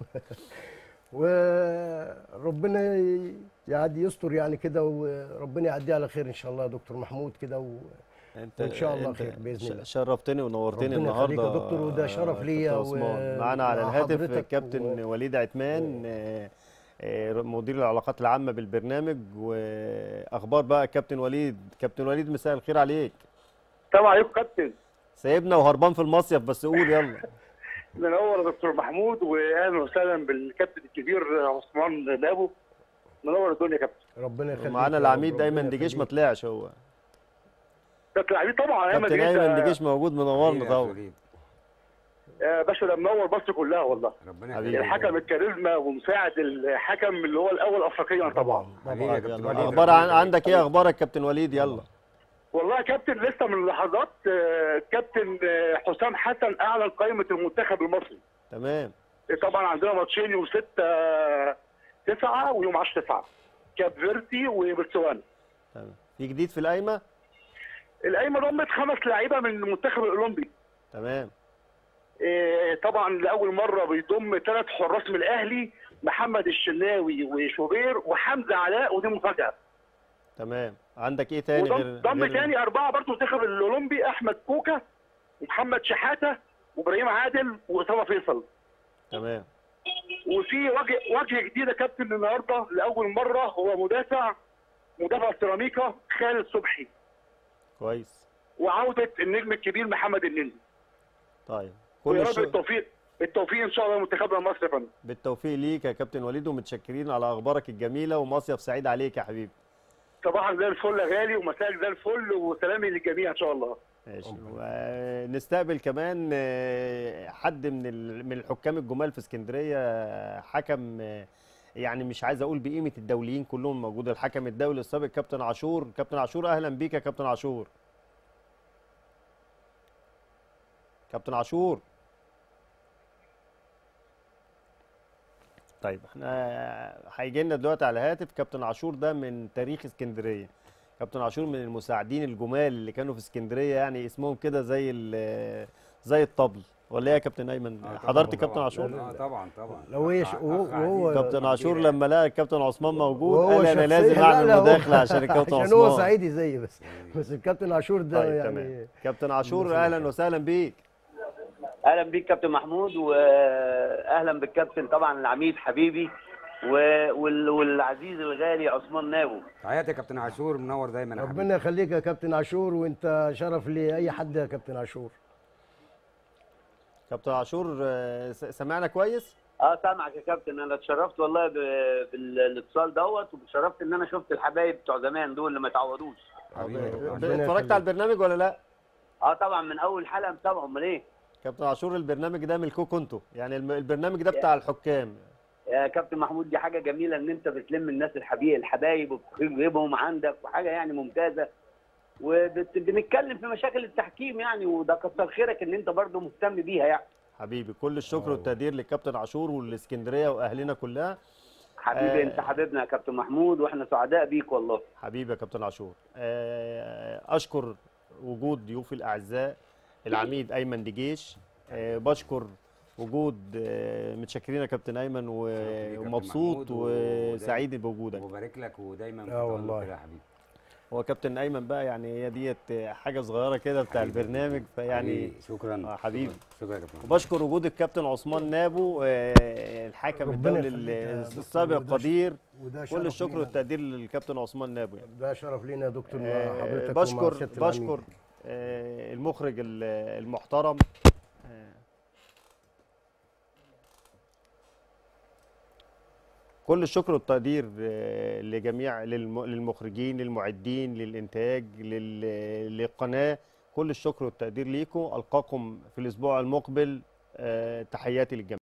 وربنا يعدي يستر يعني كده وربنا يعديها على خير ان شاء الله يا دكتور محمود كده و... انت وإن شاء الله انت خير بإذن ش- الله. شرفتني ونورتني ربنا يخليك النهارده يا دكتور، وده شرف كابتن ليا و- عثمان. معانا على مع الهاتف حضرتك الكابتن و- وليد عثمان آه، آه، مدير العلاقات العامه بالبرنامج واخبار بقى كابتن وليد كابتن وليد مساء الخير عليك السلام عليكم كابتن سايبنا وهربان في المصيف بس قول يلا منور يا دكتور محمود واهلا وسهلا بالكابتن الكبير عثمان لابو منور الدنيا يا كابتن ربنا يخليك معانا يا العميد رب، دايما ربنا دجيش ما يخليك. طلعش هو كابتن العميد طبعا ايام كابتن ايمن دجيش موجود منورنا طبعا يا باشا ده منور مصر كلها والله ربنا حبيبي. يخليك الحكم الكاريزما ومساعد الحكم اللي هو الاول افريقيا طبعا حبيبي يا طبعا كابتن يلا. وليد. اخبار عن- عندك ايه اخبارك كابتن وليد يلا والله يا كابتن لسه من لحظات آه، كابتن آه، حسام حسن اعلن قائمه المنتخب المصري تمام طبعا عندنا ماتشين يوم 6 9 ويوم 10 9 كاب فيرتي وبرتسوانا تمام في جديد في القايمه القايمه ضمت خمس لعيبه من المنتخب الاولمبي تمام إيه، طبعا لاول مره بيضم ثلاث حراس من الاهلي محمد الشناوي وشوبير وحمزه علاء ودي مفاجاه تمام عندك ايه تاني غير وضم ضم غير- تاني اربعه برضه المنتخب الاولمبي احمد كوكا ومحمد شحاته وابراهيم عادل واسامه فيصل تمام وفي وجه وجه جديد يا كابتن النهارده لاول مره هو مدافع مدافع سيراميكا خالد صبحي كويس وعوده النجم الكبير محمد النني طيب كل ويا رب الشغل التوفيق التوفيق ان شاء الله لمنتخبنا المصري يا فندم بالتوفيق ليك يا كابتن وليد ومتشكرين على اخبارك الجميله ومصيف سعيد عليك يا حبيبي صباحك زي الفل يا غالي ومساك زي الفل وسلامي للجميع ان شاء الله ماشي ونستقبل كمان آه، حد من ال- من الحكام الجمال في اسكندريه آه، حكم آه، يعني مش عايز اقول بقيمه الدوليين كلهم موجود الحكم الدولي السابق كابتن عاشور كابتن عاشور اهلا بيك يا كابتن عاشور كابتن عاشور طيب احنا هيجي لنا دلوقتي على الهاتف كابتن عاشور ده من تاريخ اسكندريه كابتن عاشور من المساعدين الجمال اللي كانوا في اسكندريه يعني اسمهم كده زي ال- زي الطبل ولا ايه يا كابتن ايمن آه، حضرت طبعاً، كابتن طبعاً. عاشور اه طبعا طبعا لو هي ش- أخ- وهو- أخ وهو- عزيز كابتن كبير عاشور يعني. لما لقى الكابتن عثمان موجود وهو قال انا شخصية- لازم لا، اعمل لا، هو- مداخله عشان الكابتن عشان هو عثمان صعيدي زيي بس بس الكابتن عاشور ده طيب يعني تمام كابتن عاشور اهلا وسهلا بيك اهلا بيك كابتن محمود واهلا بالكابتن طبعا العميد حبيبي و- وال- والعزيز الغالي عثمان نابو تحياتي يا كابتن عاشور منور دايما يا حبيبي ربنا يخليك يا كابتن عاشور وانت شرف لاي حد يا كابتن عاشور كابتن عاشور آه، س- سمعنا كويس اه سامعك يا كابتن انا اتشرفت والله ب- بالاتصال دوت واتشرفت ان انا شفت الحبايب بتوع زمان دول اللي ما يتعوضوش حبيبي يا كابتن ب- عاشور. اتفرجت على البرنامج ولا لا اه طبعا من اول حلقه متابعه امال ايه كابتن عاشور البرنامج ده ملكوكوا انتوا يعني الم- البرنامج ده بتاع الحكام يا كابتن محمود دي حاجه جميله ان انت بتلم الناس الحبيب الحبايب وبتجيبهم عندك وحاجه يعني ممتازه وبنتكلم في مشاكل التحكيم يعني وده كتر خيرك ان انت برضو مهتم بيها يعني حبيبي كل الشكر والتقدير للكابتن عاشور والاسكندريه واهلنا كلها حبيبي آه. انت حبيبنا يا كابتن محمود واحنا سعداء بيك والله حبيبي يا كابتن عاشور آه، اشكر وجود ضيوفي الاعزاء العميد ايمن دجيش آه، بشكر وجود آه، متشكرين يا كابتن ايمن و- شرف ليك يا كابتن ومبسوط محمود و- وسعيد بوجودك وبارك لك ودايما آه في تألق والله. كده يا حبيبي هو كابتن ايمن بقى يعني هي ديت حاجه صغيره كده بتاع حبيبي. البرنامج فيعني حبيبي، شكرا آه، حبيبي. شكرا, شكرا يا كابتن محمود. وبشكر وجود الكابتن عثمان نابو آه، الحاكم ربنا الدولي يخليك يا دكتور، السابق وده ش- قدير وده كل شرف الشكر لينا. والتقدير للكابتن عثمان نابو يعني ده شرف لينا يا دكتور مع آه، حضرتك ومع بشكر سيادة العميد. بشكر آه، المخرج ال- المحترم آه، كل الشكر والتقدير آه، لجميع للم- للمخرجين للمعدين للإنتاج لل- للقناة كل الشكر والتقدير ليكم ألقاكم في الأسبوع المقبل آه، تحياتي للجميع